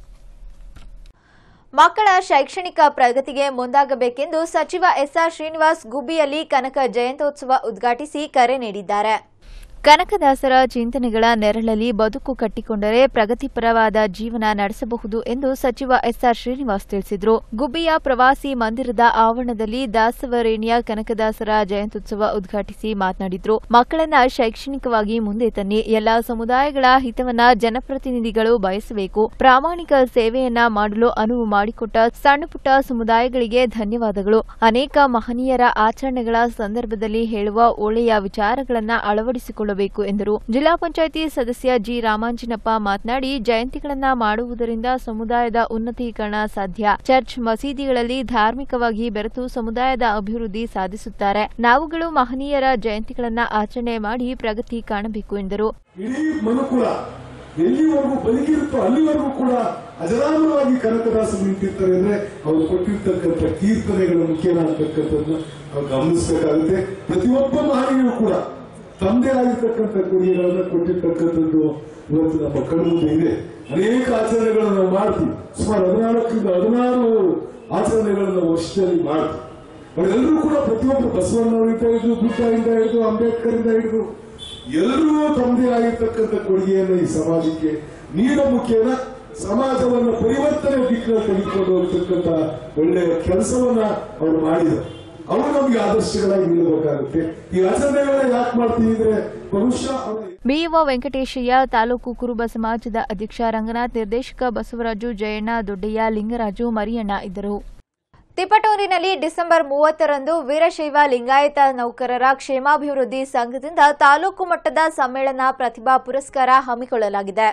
S15: ಮಕ್ಕಳ ಶೈಕ್ಷಣಿಕ ಪ್ರಗತಿಗೆ ಮುಂದಾಗಬೇಕೆಂದು ಸಚಿವ ಎಸ್ಆರ್ ಶ್ರೀನಿವಾಸ್ ಗುಬ್ಬಿಯಲ್ಲಿ ಕನಕ ಜಯಂತ್ಯೋತ್ಸವ ಉದ್ಘಾಟಿಸಿ ಕರೆ ನೀಡಿದ್ದಾರೆ
S1: ಕನಕದಾಸರ ಚಿಂತನೆಗಳ ನೆರಳಲ್ಲಿ ಬದುಕು ಕಟ್ಟಿಕೊಂಡರೆ ಪ್ರಗತಿಪರವಾದ ಜೀವನ ನಡೆಸಬಹುದು ಎಂದು ಸಚಿವ ಎಸ್ಆರ್ ಶ್ರೀನಿವಾಸ್ ತಿಳಿಸಿದರು ಗುಬ್ಬಿಯ ಪ್ರವಾಸಿ ಮಂದಿರದ ಆವರಣದಲ್ಲಿ ದಾಸವರೇಣಿಯ ಕನಕದಾಸರ ಜಯಂತ್ಯುತ್ಸವ ಉದ್ಘಾಟಿಸಿ ಮಾತನಾಡಿದರು ಮಕ್ಕಳನ್ನ ಶೈಕ್ಷಣಿಕವಾಗಿ ಮುಂದೆ ತನ್ನಿ ಎಲ್ಲಾ ಸಮುದಾಯಗಳ ಹಿತವನ್ನ ಜನಪ್ರತಿನಿಧಿಗಳು ಬಯಸಬೇಕು ಪ್ರಾಮಾಣಿಕ ಸೇವೆಯನ್ನ ಮಾಡಲು ಅನುವು ಮಾಡಿಕೊಟ್ಟ ಸಣ್ಣಪುಟ್ಟ ಸಮುದಾಯಗಳಿಗೆ ಧನ್ಯವಾದಗಳು ಅನೇಕ ಮಹನೀಯರ ಆಚರಣೆಗಳ ಸಂದರ್ಭದಲ್ಲಿ ಹೇಳುವ ಒಳ್ಳೆಯ ವಿಚಾರಗಳನ್ನ ಅಳವಡಿಸಿಕೊಳ್ಳಬೇಕು ಕೈಗೊಳ್ಳಬೇಕು ಎಂದರು ಜಿಲ್ಲಾ ಪಂಚಾಯಿತಿ ಸದಸ್ಯ ಜಿ ರಾಮಾಂಜಿನಪ್ಪ ಮಾತನಾಡಿ ಜಯಂತಿಗಳನ್ನ ಮಾಡುವುದರಿಂದ ಸಮುದಾಯದ ಉನ್ನತೀಕರಣ ಸಾಧ್ಯ ಚರ್ಚ್ ಮಸೀದಿಗಳಲ್ಲಿ ಧಾರ್ಮಿಕವಾಗಿ ಬೆರೆತು ಸಮುದಾಯದ ಅಭಿವೃದ್ಧಿ ಸಾಧಿಸುತ್ತಾರೆ ನಾವುಗಳು ಮಹನೀಯರ ಜಯಂತಿಗಳನ್ನ ಆಚರಣೆ ಮಾಡಿ ಪ್ರಗತಿ ಕಾಣಬೇಕು ಎಂದರು
S14: ಇಡೀ ಮನುಕುಲ ಎಲ್ಲಿವರೆಗೂ ಬದುಕಿರುತ್ತೋ ಅಲ್ಲಿವರೆಗೂ ಕೂಡ ಅಜರಾಮರವಾಗಿ ಕನಕದಾಸರು ನಿಂತಿರ್ತಾರೆ ಅಂದ್ರೆ ಅವರು ಕೊಟ್ಟಿರ್ತಕ್ಕಂಥ ಕೀರ್ತನೆಗಳ ಮುಖ್ಯನ ಅಂತಕ್ಕಂಥದ್ದನ್ನ ನಾವು ಗಮನಿಸಬೇಕಾಗುತ್ತೆ ಪ್ರತಿಯೊಬ್ಬ ಮಹನೀಯರು ಕೂಡ ತಂದೆ ಆಗಿರ್ತಕ್ಕಂಥ ಕೊಡುಗೆಗಳನ್ನ ಕೊಟ್ಟಿರ್ತಕ್ಕಂಥದ್ದು ಇವತ್ತು ನಮ್ಮ ಕಣ್ಮುಂದೆ ಇದೆ ಅನೇಕ ಆಚರಣೆಗಳನ್ನು ನಾವು ಮಾಡ್ತೀವಿ ಸುಮಾರು ಹದಿನಾಲ್ಕರಿಂದ ಹದಿನಾರು ಆಚರಣೆಗಳನ್ನ ವರ್ಷದಲ್ಲಿ ಮಾಡ್ತೀವಿ ಅವರೆಲ್ಲರೂ ಕೂಡ ಪ್ರತಿಯೊಬ್ಬರು ಬಸವಣ್ಣವರಿಂದ ಹಿಡಿದು ಬುದ್ಧದಿಂದ ಹಿಡಿದು ಅಂಬೇಡ್ಕರ್ ಇಂದ ಹಿಡಿದು ಎಲ್ಲರೂ ತಮ್ಮದೇ ಆಗಿರ್ತಕ್ಕಂಥ ಕೊಡುಗೆಯನ್ನು ಈ ಸಮಾಜಕ್ಕೆ ನೀಡೋ ಮುಖೇನ ಸಮಾಜವನ್ನು ಪರಿವರ್ತನೆ ದಿಕ್ಕಿನಲ್ಲಿ ತೆಗೆದುಕೊಂಡು ಹೋಗ್ತಕ್ಕಂಥ ಒಳ್ಳೆಯ ಕೆಲಸವನ್ನ ಅವರು ಮಾಡಿದರು ಅವರು ನಮಗೆ ಆದರ್ಶಗಳಾಗಿ ನಿಲ್ಲಬೇಕಾಗುತ್ತೆ ಈ ಆಚರಣೆಗಳನ್ನ ಯಾಕೆ ಮಾಡ್ತೀವಿ ಅಂದ್ರೆ ಬಹುಶಃ ಅವರ
S1: ಬಿಇಒ ವೆಂಕಟೇಶಯ್ಯ ತಾಲೂಕು ಕುರುಬ ಸಮಾಜದ ಅಧ್ಯಕ್ಷ ರಂಗನಾಥ್ ನಿರ್ದೇಶಕ ಬಸವರಾಜು ಜಯಣ್ಣ ದೊಡ್ಡಯ್ಯ ಲಿಂಗರಾಜು ಮರಿಯಣ್ಣ ಇದ್ದರು
S15: ತಿಪಟೂರಿನಲ್ಲಿ ಡಿಸೆಂಬರ್ ಮೂವತ್ತರಂದು ವೀರಶೈವ ಲಿಂಗಾಯತ ನೌಕರರ ಕ್ಷೇಮಾಭಿವೃದ್ಧಿ ಸಂಘದಿಂದ ತಾಲೂಕು ಮಟ್ಟದ ಸಮ್ಮೇಳನ ಪ್ರತಿಭಾ ಪುರಸ್ಕಾರ ಹಮ್ಮಿಕೊಳ್ಳಲಾಗಿದೆ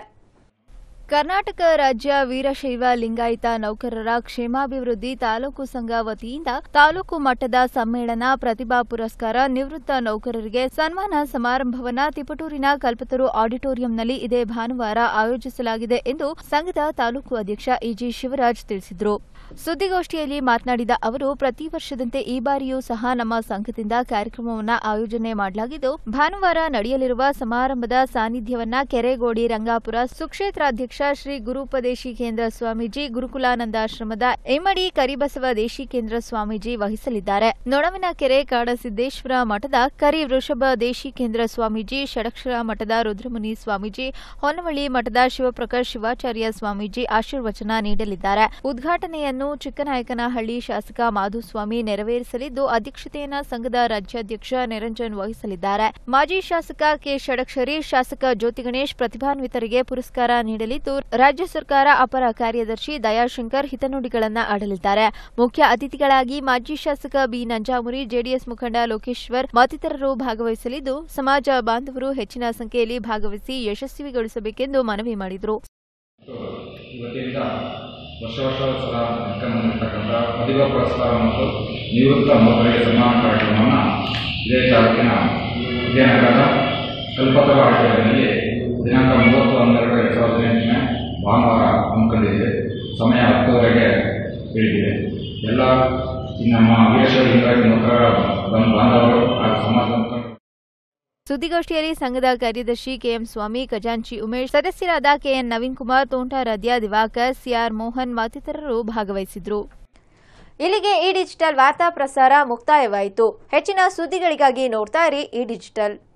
S1: ಕರ್ನಾಟಕ ರಾಜ್ಯ ವೀರಶೈವ ಲಿಂಗಾಯತ ನೌಕರರ ಕ್ಷೇಮಾಭಿವೃದ್ಧಿ ತಾಲೂಕು ಸಂಘ ವತಿಯಿಂದ ತಾಲೂಕು ಮಟ್ಟದ ಸಮ್ಮೇಳನ ಪ್ರತಿಭಾ ಪುರಸ್ಕಾರ ನಿವೃತ್ತ ನೌಕರರಿಗೆ ಸನ್ಮಾನ ಸಮಾರಂಭವನ್ನ ತಿಪಟೂರಿನ ಕಲ್ಪತರು ಆಡಿಟೋರಿಯಂನಲ್ಲಿ ಇದೇ ಭಾನುವಾರ ಆಯೋಜಿಸಲಾಗಿದೆ ಎಂದು ಸಂಘದ ತಾಲೂಕು ಅಧ್ಯಕ್ಷ ಇಜಿ ಶಿವರಾಜ್ ತಿಳಿಸಿದರು ಸುದ್ದಿಗೋಷ್ಠಿಯಲ್ಲಿ ಮಾತನಾಡಿದ ಅವರು ಪ್ರತಿ ವರ್ಷದಂತೆ ಈ ಬಾರಿಯೂ ಸಹ ನಮ್ಮ ಸಂಘದಿಂದ ಕಾರ್ಯಕ್ರಮವನ್ನು ಆಯೋಜನೆ ಮಾಡಲಾಗಿದ್ದು ಭಾನುವಾರ ನಡೆಯಲಿರುವ ಸಮಾರಂಭದ ಸಾನ್ನಿಧ್ಯವನ್ನ ಕೆರೆಗೋಡಿ ರಂಗಾಪುರ ಸುಕ್ಷೇತ್ರಾಧ್ಯಕ್ಷ ಶ್ರೀ ಗುರುಪದೇಶಿ ಕೇಂದ್ರ ಸ್ವಾಮೀಜಿ ಗುರುಕುಲಾನಂದಾಶ್ರಮದ ಎಮ್ಮಡಿ ಕರಿಬಸವ ದೇಶಿಕೇಂದ್ರ ಸ್ವಾಮೀಜಿ ವಹಿಸಲಿದ್ದಾರೆ ನೊಣವಿನ ಕೆರೆ ಕಾಡಸಿದ್ದೇಶ್ವರ ಮಠದ ಕರಿ ವೃಷಭ ದೇಶಿಕೇಂದ್ರ ಸ್ವಾಮೀಜಿ ಷಡಕ್ಷರ ಮಠದ ರುದ್ರಮುನಿ ಸ್ವಾಮೀಜಿ ಹೊನ್ನವಳ್ಳಿ ಮಠದ ಶಿವಪ್ರಕಾಶ್ ಶಿವಾಚಾರ್ಯ ಸ್ವಾಮೀಜಿ ಆಶೀರ್ವಚನ ನೀಡಲಿದ್ದಾರೆ ಉದ್ಘಾಟನೆಯನ್ನು ಚಿಕ್ಕನಾಯಕನಹಳ್ಳಿ ಶಾಸಕ ಮಾಧುಸ್ವಾಮಿ ನೆರವೇರಿಸಲಿದ್ದು ಅಧ್ಯಕ್ಷತೆಯನ್ನ ಸಂಘದ ರಾಜ್ಯಾಧ್ಯಕ್ಷ ನಿರಂಜನ್ ವಹಿಸಲಿದ್ದಾರೆ ಮಾಜಿ ಶಾಸಕ ಕೆ ಷಡಕ್ಷರಿ ಶಾಸಕ ಜ್ಯೋತಿ ಗಣೇಶ್ ಪ್ರತಿಭಾನ್ವಿತರಿಗೆ ಪುರಸ್ಕಾರ ನೀಡಲಿದ್ದು ರಾಜ್ಯ ಸರ್ಕಾರ ಅಪರ ಕಾರ್ಯದರ್ಶಿ ದಯಾಶಂಕರ್ ಹಿತನುಡಿಗಳನ್ನ ಆಡಲಿದ್ದಾರೆ ಮುಖ್ಯ ಅತಿಥಿಗಳಾಗಿ ಮಾಜಿ ಶಾಸಕ ಬಿ ನಂಜಾಮುರಿ ಜೆಡಿಎಸ್ ಮುಖಂಡ ಲೋಕೇಶ್ವರ್ ಮತ್ತಿತರರು ಭಾಗವಹಿಸಲಿದ್ದು ಸಮಾಜ ಬಾಂಧವರು ಹೆಚ್ಚಿನ ಸಂಖ್ಯೆಯಲ್ಲಿ ಭಾಗವಹಿಸಿ ಯಶಸ್ವಿಗೊಳಿಸಬೇಕೆಂದು ಮನವಿ ಮಾಡಿದರು
S17: ಇವತ್ತಿಂದ ವರ್ಷ ವರ್ಷೋತ್ಸವ ನಡೆಕೊಂಡಿರ್ತಕ್ಕಂಥ ಪ್ರತಿಭಾ ಪುರಸ್ಕಾರ ಮತ್ತು ನಿವೃತ್ತ ನೌಕರರಿಗೆ ಸನ್ಮಾನ ಕಾರ್ಯಕ್ರಮವನ್ನು ಇದೇ ತಾಲೂಕಿನ ವಿಜಯನಗರದ ಕಲ್ಪತರ ಆಡಿಟೋರಿಯಂನಲ್ಲಿ ದಿನಾಂಕ ಮೂವತ್ತು ಹನ್ನೆರಡು ಎರಡು ಸಾವಿರದ ಎಂಟನೇ ಭಾನುವಾರ ಹಮ್ಮಿಕೊಂಡಿದೆ ಸಮಯ ಹತ್ತುವರೆಗೆ ಹೇಳಿದೆ ಎಲ್ಲ ಈ ನಮ್ಮ ವೀರಶೈವ ಲಿಂಗಾಯತ ನೌಕರರ ಬಂಧು ಬಾಂಧವರು ಹಾಗೂ ಸಮಾಜದ ಮುಖಂಡರು
S1: ಸುದ್ದಿಗೋಷ್ಠಿಯಲ್ಲಿ ಸಂಘದ ಕಾರ್ಯದರ್ಶಿ ಕೆಎಂ ಸ್ವಾಮಿ ಖಜಾಂಚಿ ಉಮೇಶ್ ಸದಸ್ಯರಾದ ಕೆಎನ್ ನವೀನ್ ಕುಮಾರ್ ತೋಂಟಾರಾಧ್ಯ ದಿವಾಕರ್ ಸಿಆರ್ ಮೋಹನ್ ಮತ್ತಿತರರು ಭಾಗವಹಿಸಿದ್ರು
S15: ಇಲ್ಲಿಗೆ ಈ ಡಿಜಿಟಲ್ ವಾರ್ತಾ ಪ್ರಸಾರ ಮುಕ್ತಾಯವಾಯಿತು ಹೆಚ್ಚಿನ ಸುದ್ದಿಗಳಿಗಾಗಿ ನೋಡ್ತಾ ಇರಿ ಈ ಡಿಜಿಟಲ್